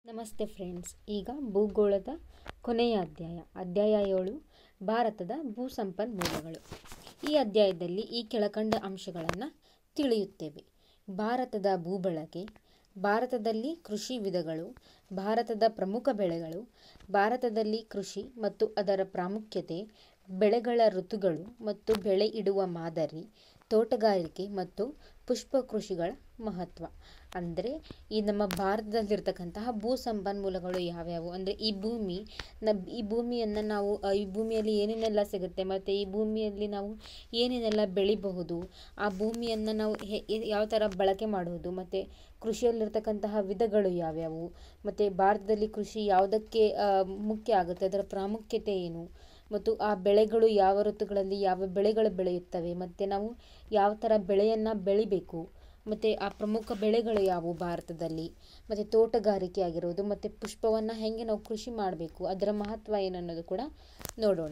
ನಮಸ್ತೆ ಫ್ರೆಂಡ್ಸ್ ಈಗ ಭೂಗೋಳದ ಕೊನೆಯ ಅಧ್ಯಾಯ ಅಧ್ಯಾಯ ಏಳು ಭಾರತದ ಭೂ ಸಂಪನ್ಮೂಲಗಳು ಈ ಅಧ್ಯಾಯದಲ್ಲಿ ಈ ಕೆಳಕಂಡ ಅಂಶಗಳನ್ನು ತಿಳಿಯುತ್ತೇವೆ ಭಾರತದ ಭೂಬಳಕೆ ಭಾರತದಲ್ಲಿ ಕೃಷಿ ವಿಧಗಳು ಭಾರತದ ಪ್ರಮುಖ ಬೆಳೆಗಳು ಭಾರತದಲ್ಲಿ ಕೃಷಿ ಮತ್ತು ಅದರ ಪ್ರಾಮುಖ್ಯತೆ ಬೆಳೆಗಳ ಋತುಗಳು ಮತ್ತು ಬೆಳೆ ಇಡುವ ಮಾದರಿ ತೋಟಗಾರಿಕೆ ಮತ್ತು ಪುಷ್ಪ ಕೃಷಿಗಳ ಮಹತ್ವ ಅಂದರೆ ಈ ನಮ್ಮ ಭಾರತದಲ್ಲಿರ್ತಕ್ಕಂತಹ ಭೂ ಸಂಪನ್ಮೂಲಗಳು ಯಾವ್ಯಾವು ಅಂದರೆ ಈ ಭೂಮಿ ನ ಈ ಭೂಮಿಯನ್ನು ನಾವು ಆ, ಈ ಭೂಮಿಯಲ್ಲಿ ಏನೇನೆಲ್ಲ ಸಿಗುತ್ತೆ ಮತ್ತು ಈ ಭೂಮಿಯಲ್ಲಿ ನಾವು ಏನೇನೆಲ್ಲ ಬೆಳಿಬಹುದು ಆ ಭೂಮಿಯನ್ನು ನಾವು ಹೆ ಯಾವ ಥರ ಬಳಕೆ ಮಾಡುವುದು ಮತ್ತು ಕೃಷಿಯಲ್ಲಿರ್ತಕ್ಕಂತಹ ವಿಧಗಳು ಯಾವ್ಯಾವು ಮತ್ತು ಭಾರತದಲ್ಲಿ ಕೃಷಿ ಯಾವುದಕ್ಕೆ ಆ, ಮುಖ್ಯ ಆಗುತ್ತೆ ಅದರ ಪ್ರಾಮುಖ್ಯತೆ ಏನು ಮತ್ತು ಆ ಬೆಳೆಗಳು ಯಾವ ಋತುಗಳಲ್ಲಿ ಯಾವ ಬೆಳೆಗಳು ಬೆಳೆಯುತ್ತವೆ ಮತ್ತು ನಾವು ಯಾವ ಥರ ಬೆಳೆಯನ್ನು ಬೆಳಿಬೇಕು ಮತ್ತು ಆ ಪ್ರಮುಖ ಬೆಳೆಗಳು ಯಾವುವು ಭಾರತದಲ್ಲಿ ಮತ್ತು ತೋಟಗಾರಿಕೆ ಆಗಿರೋದು ಮತ್ತು ಪುಷ್ಪವನ್ನು ಹೇಗೆ ನಾವು ಕೃಷಿ ಮಾಡಬೇಕು ಅದರ ಮಹತ್ವ ಏನು ಅನ್ನೋದು ಕೂಡ ನೋಡೋಣ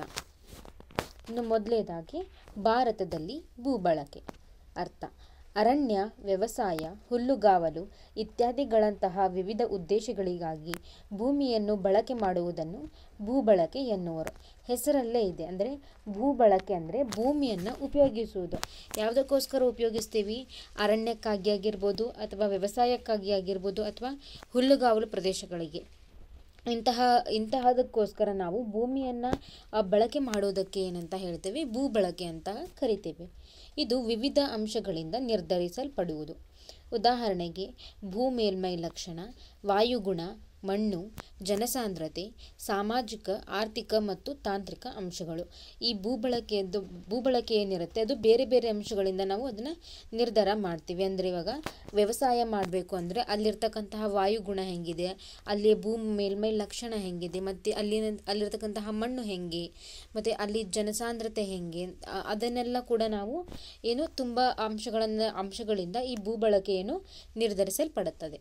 ಇನ್ನು ಮೊದಲನೇದಾಗಿ ಭಾರತದಲ್ಲಿ ಭೂಬಳಕೆ ಅರ್ಥ ಅರಣ್ಯ ವ್ಯವಸಾಯ ಹುಲ್ಲುಗಾವಲು ಇತ್ಯಾದಿಗಳಂತಹ ವಿವಿಧ ಉದ್ದೇಶಗಳಿಗಾಗಿ ಭೂಮಿಯನ್ನು ಬಳಕೆ ಮಾಡುವುದನ್ನು ಭೂಬಳಕೆ ಎನ್ನುವರು ಹೆಸರಲ್ಲೇ ಇದೆ ಅಂದರೆ ಭೂಬಳಕೆ ಅಂದರೆ ಭೂಮಿಯನ್ನು ಉಪಯೋಗಿಸುವುದು ಯಾವುದಕ್ಕೋಸ್ಕರ ಉಪಯೋಗಿಸ್ತೀವಿ ಅರಣ್ಯಕ್ಕಾಗಿ ಆಗಿರ್ಬೋದು ಅಥವಾ ವ್ಯವಸಾಯಕ್ಕಾಗಿ ಆಗಿರ್ಬೋದು ಅಥವಾ ಹುಲ್ಲುಗಾವಲು ಪ್ರದೇಶಗಳಿಗೆ ಇಂತಹ ಇಂತಹದಕ್ಕೋಸ್ಕರ ನಾವು ಭೂಮಿಯನ್ನು ಬಳಕೆ ಮಾಡೋದಕ್ಕೆ ಏನಂತ ಹೇಳ್ತೇವೆ ಭೂ ಬಳಕೆ ಅಂತ ಕರಿತೇವೆ ಇದು ವಿವಿಧ ಅಂಶಗಳಿಂದ ನಿರ್ಧರಿಸಲ್ಪಡುವುದು ಉದಾಹರಣೆಗೆ ಭೂ ಮೇಲ್ಮೈ ಲಕ್ಷಣ ವಾಯುಗುಣ ಮಣ್ಣು ಜನಸಾಂದ್ರತೆ ಸಾಮಾಜಿಕ ಆರ್ಥಿಕ ಮತ್ತು ತಾಂತ್ರಿಕ ಅಂಶಗಳು ಈ ಭೂಬಳಕೆಯದ್ದು ಭೂಬಳಕೆ ಏನಿರುತ್ತೆ ಅದು ಬೇರೆ ಬೇರೆ ಅಂಶಗಳಿಂದ ನಾವು ಅದನ್ನು ನಿರ್ಧಾರ ಮಾಡ್ತೀವಿ ಅಂದರೆ ಇವಾಗ ವ್ಯವಸಾಯ ಮಾಡಬೇಕು ಅಂದರೆ ಅಲ್ಲಿರ್ತಕ್ಕಂತಹ ವಾಯುಗುಣ ಹೆಂಗಿದೆ ಅಲ್ಲಿ ಭೂ ಮೇಲ್ಮೈ ಲಕ್ಷಣ ಹೆಂಗಿದೆ ಮತ್ತು ಅಲ್ಲಿನ ಅಲ್ಲಿರ್ತಕ್ಕಂತಹ ಮಣ್ಣು ಹೆಂಗೆ ಮತ್ತು ಅಲ್ಲಿ ಜನಸಾಂದ್ರತೆ ಹೆಂಗೆ ಆ- ಅದನ್ನೆಲ್ಲ ಕೂಡ ನಾವು ಏನು ತುಂಬ ಅಂಶಗಳನ್ನು ಅಂಶಗಳಿಂದ ಈ ಭೂಬಳಕೆಯನ್ನು ನಿರ್ಧರಿಸಲ್ಪಡುತ್ತದೆ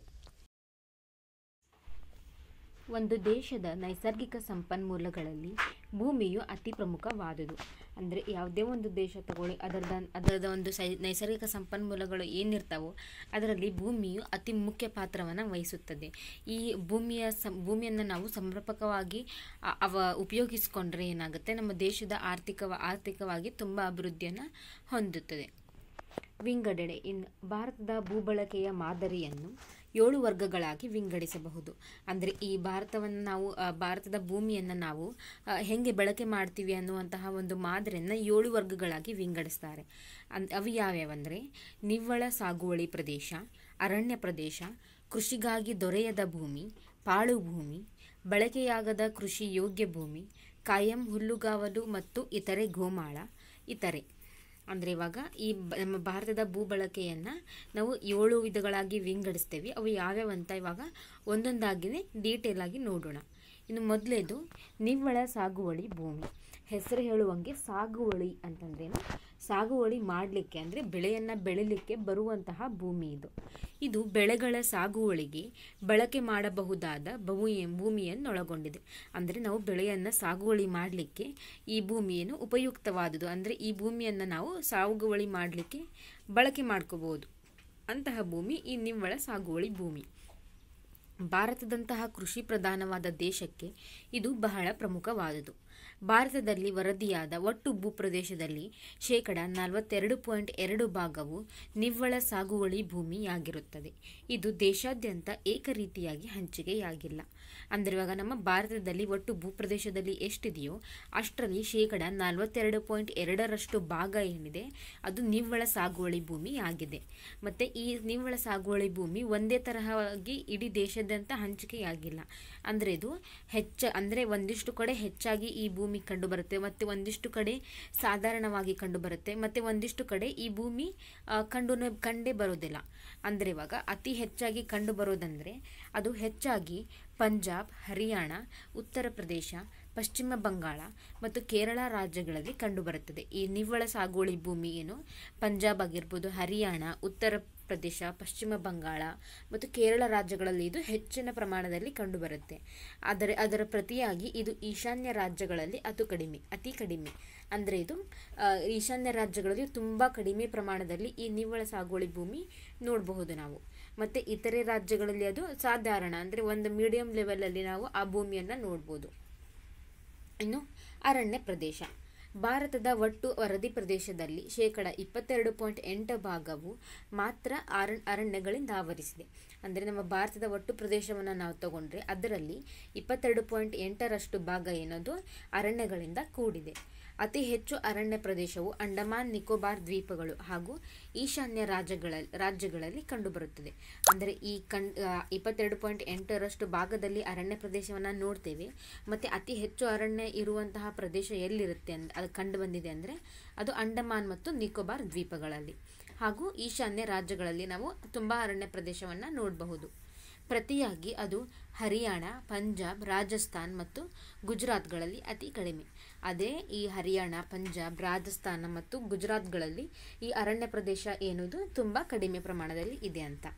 ಒಂದು ದೇಶದ ನೈಸರ್ಗಿಕ ಸಂಪನ್ಮೂಲಗಳಲ್ಲಿ ಭೂಮಿಯು ಅತಿ ಪ್ರಮುಖವಾದುದು ಅಂದರೆ ಯಾವುದೇ ಒಂದು ದೇಶ ತಗೊಳ್ಳಿ ಅದರದ ಅದರದ ಒಂದು ಸೈ ನೈಸರ್ಗಿಕ ಸಂಪನ್ಮೂಲಗಳು ಏನಿರ್ತಾವೋ ಅದರಲ್ಲಿ ಭೂಮಿಯು ಅತಿ ಮುಖ್ಯ ಪಾತ್ರವನ್ನು ವಹಿಸುತ್ತದೆ ಈ ಭೂಮಿಯ ಸಂ ಭೂಮಿಯನ್ನು ನಾವು ಸಮರ್ಪಕವಾಗಿ ಅ- ಅವ ಉಪಯೋಗಿಸಿಕೊಂಡ್ರೆ ಏನಾಗುತ್ತೆ ನಮ್ಮ ದೇಶದ ಆರ್ಥಿಕ ಆರ್ಥಿಕವಾಗಿ ತುಂಬ ಅಭಿವೃದ್ಧಿಯನ್ನು ಹೊಂದುತ್ತದೆ ವಿಂಗಡಣೆ ಇನ್ನು ಭಾರತದ ಭೂಬಳಕೆಯ ಮಾದರಿಯನ್ನು ಏಳು ವರ್ಗಗಳಾಗಿ ವಿಂಗಡಿಸಬಹುದು ಅಂದರೆ ಈ ಭಾರತವನ್ನು ನಾವು ಆ, ಭಾರತದ ಭೂಮಿಯನ್ನು ನಾವು ಆ, ಹೆಂಗೆ ಬಳಕೆ ಮಾಡ್ತೀವಿ ಅನ್ನುವಂತಹ ಒಂದು ಮಾದರಿಯನ್ನು ಏಳು ವರ್ಗಗಳಾಗಿ ವಿಂಗಡಿಸ್ತಾರೆ ಅನ್ ಅವು ಯಾವ್ಯಾವಂದರೆ ನಿವ್ವಳ ಸಾಗುವಳಿ ಪ್ರದೇಶ ಅರಣ್ಯ ಪ್ರದೇಶ ಕೃಷಿಗಾಗಿ ದೊರೆಯದ ಭೂಮಿ ಪಾಳು ಭೂಮಿ ಬಳಕೆಯಾಗದ ಕೃಷಿ ಯೋಗ್ಯ ಭೂಮಿ ಕಾಯಂ ಹುಲ್ಲುಗಾವಲು ಮತ್ತು ಇತರೆ ಗೋಮಾಳ ಇತರೆ ಅಂದರೆ ಇವಾಗ ಈ ಬ- ನಮ್ಮ ಭಾರತದ ಭೂಬಳಕೆಯನ್ನು ನಾವು ಏಳು ವಿಧಗಳಾಗಿ ವಿಂಗಡಿಸ್ತೇವೆ ಅವು ಯಾವ್ಯಾವಂತ ಇವಾಗ ಒಂದೊಂದಾಗಿನೇ ಡೀಟೇಲ್ ಆಗಿ ನೋಡೋಣ ಇನ್ನು ಮೊದಲೇದು ನಿವ್ವಳ ಸಾಗುವಳಿ ಭೂಮಿ ಹೆಸರು ಹೇಳುವಂಗೆ ಸಾಗುವಳಿ ಅಂತಂದ್ರೇನು ಸಾಗುವಳಿ ಮಾಡಲಿಕ್ಕೆ ಅಂದರೆ ಬೆಳೆಯನ್ನು ಬೆಳಿಲಿಕ್ಕೆ ಬರುವಂತಹ ಭೂಮಿ ಇದು ಇದು ಬೆಳೆಗಳ ಸಾಗುವಳಿಗೆ ಬಳಕೆ ಮಾಡಬಹುದಾದ ಭೂಮಿ ಭೂಮಿಯನ್ನೊಳಗೊಂಡಿದೆ ಅಂದರೆ ನಾವು ಬೆಳೆಯನ್ನು ಸಾಗುವಳಿ ಮಾಡಲಿಕ್ಕೆ ಈ ಭೂಮಿಯನ್ನು ಉಪಯುಕ್ತವಾದುದು ಅಂದರೆ ಈ ಭೂಮಿಯನ್ನು ನಾವು ಸಾಗುವಳಿ ಮಾಡಲಿಕ್ಕೆ ಬಳಕೆ ಮಾಡ್ಕೋಬಹುದು ಅಂತಹ ಭೂಮಿ ಈ ನಿವ್ವಳ ಸಾಗುವಳಿ ಭೂಮಿ ಭಾರತದಂತಹ ಕೃಷಿ ಪ್ರಧಾನವಾದ ದೇಶಕ್ಕೆ ಇದು ಬಹಳ ಪ್ರಮುಖವಾದುದು ಭಾರತದಲ್ಲಿ ವರದಿಯಾದ ಒಟ್ಟು ಭೂಪ್ರದೇಶದಲ್ಲಿ ಶೇಕಡ ನಲವತ್ತೆರಡು ಪಾಯಿಂಟ್ ಎರಡು ಭಾಗವು ನಿವ್ವಳ ಸಾಗುವಳಿ ಭೂಮಿಯಾಗಿರುತ್ತದೆ ಇದು ದೇಶಾದ್ಯಂತ ಏಕರೀತಿಯಾಗಿ ಹಂಚಿಕೆಯಾಗಿಲ್ಲ ಅಂದರೆ ಇವಾಗ ನಮ್ಮ ಭಾರತದಲ್ಲಿ ಒಟ್ಟು ಭೂಪ್ರದೇಶದಲ್ಲಿ ಎಷ್ಟಿದೆಯೋ ಅಷ್ಟರಲ್ಲಿ ಶೇಕಡ ನಲವತ್ತೆರಡು ಪಾಯಿಂಟ್ ಎರಡರಷ್ಟು ಭಾಗ ಏನಿದೆ ಅದು ನಿವ್ವಳ ಸಾಗುವಳಿ ಭೂಮಿ ಆಗಿದೆ ಮತ್ತು ಈ ನಿವ್ವಳ ಸಾಗುವಳಿ ಭೂಮಿ ಒಂದೇ ತರಹವಾಗಿ ಇಡೀ ದೇಶಾದ್ಯಂತ ಹಂಚಿಕೆಯಾಗಿಲ್ಲ ಅಂದರೆ ಇದು ಹೆಚ್ಚ ಅಂದರೆ ಒಂದಿಷ್ಟು ಕಡೆ ಹೆಚ್ಚಾಗಿ ಈ ಭೂಮಿ ಕಂಡುಬರುತ್ತೆ ಮತ್ತು ಒಂದಿಷ್ಟು ಕಡೆ ಸಾಧಾರಣವಾಗಿ ಕಂಡುಬರುತ್ತೆ ಮತ್ತು ಒಂದಿಷ್ಟು ಕಡೆ ಈ ಭೂಮಿ ಆ, ಕಂಡು ಕಂಡೇ ಬರೋದಿಲ್ಲ ಅಂದರೆ ಇವಾಗ ಅತಿ ಹೆಚ್ಚಾಗಿ ಕಂಡುಬರೋದಂದರೆ ಅದು ಹೆಚ್ಚಾಗಿ ಪಂಜಾಬ್ ಹರಿಯಾಣ ಉತ್ತರ ಪ್ರದೇಶ ಪಶ್ಚಿಮ ಬಂಗಾಳ ಮತ್ತು ಕೇರಳ ರಾಜ್ಯಗಳಲ್ಲಿ ಕಂಡುಬರುತ್ತದೆ ಈ ನಿವ್ವಳ ಸಾಗುವಳಿ ಭೂಮಿ ಏನು ಪಂಜಾಬ್ ಆಗಿರ್ಬೋದು ಹರಿಯಾಣ ಉತ್ತರ ಪ್ರದೇಶ ಪಶ್ಚಿಮ ಬಂಗಾಳ ಮತ್ತು ಕೇರಳ ರಾಜ್ಯಗಳಲ್ಲಿ ಇದು ಹೆಚ್ಚಿನ ಪ್ರಮಾಣದಲ್ಲಿ ಕಂಡುಬರುತ್ತೆ ಆದರೆ ಅದರ ಪ್ರತಿಯಾಗಿ ಇದು ಈಶಾನ್ಯ ರಾಜ್ಯಗಳಲ್ಲಿ ಅದು ಕಡಿಮೆ ಅತಿ ಕಡಿಮೆ ಅಂದರೆ ಇದು ಆ, ಈಶಾನ್ಯ ರಾಜ್ಯಗಳಲ್ಲಿ ತುಂಬ ಕಡಿಮೆ ಪ್ರಮಾಣದಲ್ಲಿ ಈ ನಿವ್ವಳ ಸಾಗುವಳಿ ಭೂಮಿ ನೋಡಬಹುದು ನಾವು ಮತ್ತು ಇತರೆ ರಾಜ್ಯಗಳಲ್ಲಿ ಅದು ಸಾಧಾರಣ ಅಂದರೆ ಒಂದು ಮೀಡಿಯಂ ಲೆವೆಲಲ್ಲಿ ನಾವು ಆ ಭೂಮಿಯನ್ನು ನೋಡ್ಬೋದು ಇನ್ನು ಅರಣ್ಯ ಪ್ರದೇಶ ಭಾರತದ ಒಟ್ಟು ವರದಿ ಪ್ರದೇಶದಲ್ಲಿ ಶೇಕಡ ಇಪ್ಪತ್ತೆರಡು ಪಾಯಿಂಟ್ ಎಂಟು ಭಾಗವು ಮಾತ್ರ ಅರ ಅರಣ್ಯಗಳಿಂದ ಆವರಿಸಿದೆ ಅಂದರೆ ನಮ್ಮ ಭಾರತದ ಒಟ್ಟು ಪ್ರದೇಶವನ್ನು ನಾವು ತಗೊಂಡ್ರೆ ಅದರಲ್ಲಿ ಇಪ್ಪತ್ತೆರಡು ಪಾಯಿಂಟ್ ಎಂಟರಷ್ಟು ಭಾಗ ಏನದು ಅರಣ್ಯಗಳಿಂದ ಕೂಡಿದೆ ಅತಿ ಹೆಚ್ಚು ಅರಣ್ಯ ಪ್ರದೇಶವು ಅಂಡಮಾನ್ ನಿಕೋಬಾರ್ ದ್ವೀಪಗಳು ಹಾಗೂ ಈಶಾನ್ಯ ರಾಜ್ಯಗಳ ರಾಜ್ಯಗಳಲ್ಲಿ ಕಂಡುಬರುತ್ತದೆ ಅಂದರೆ ಈ ಕಣ್ ಇಪ್ಪತ್ತೆರಡು ಪಾಯಿಂಟ್ ಎಂಟರಷ್ಟು ಭಾಗದಲ್ಲಿ ಅರಣ್ಯ ಪ್ರದೇಶವನ್ನು ನೋಡ್ತೇವೆ ಮತ್ತು ಅತಿ ಹೆಚ್ಚು ಅರಣ್ಯ ಇರುವಂತಹ ಪ್ರದೇಶ ಎಲ್ಲಿರುತ್ತೆ ಅಂದ್ ಅದು ಕಂಡು ಬಂದಿದೆ ಅಂದರೆ ಅದು ಅಂಡಮಾನ್ ಮತ್ತು ನಿಕೋಬಾರ್ ದ್ವೀಪಗಳಲ್ಲಿ ಹಾಗೂ ಈಶಾನ್ಯ ರಾಜ್ಯಗಳಲ್ಲಿ ನಾವು ತುಂಬ ಅರಣ್ಯ ಪ್ರದೇಶವನ್ನು ನೋಡಬಹುದು ಪ್ರತಿಯಾಗಿ ಅದು ಹರಿಯಾಣ ಪಂಜಾಬ್ ರಾಜಸ್ಥಾನ್ ಮತ್ತು ಗುಜರಾತ್ಗಳಲ್ಲಿ ಅತಿ ಕಡಿಮೆ ಅದೇ ಈ ಹರಿಯಾಣ ಪಂಜಾಬ್ ರಾಜಸ್ಥಾನ ಮತ್ತು ಗುಜರಾತ್ಗಳಲ್ಲಿ ಈ ಅರಣ್ಯ ಪ್ರದೇಶ ಎನ್ನುವುದು ತುಂಬ ಕಡಿಮೆ ಪ್ರಮಾಣದಲ್ಲಿ ಇದೆ ಅಂತ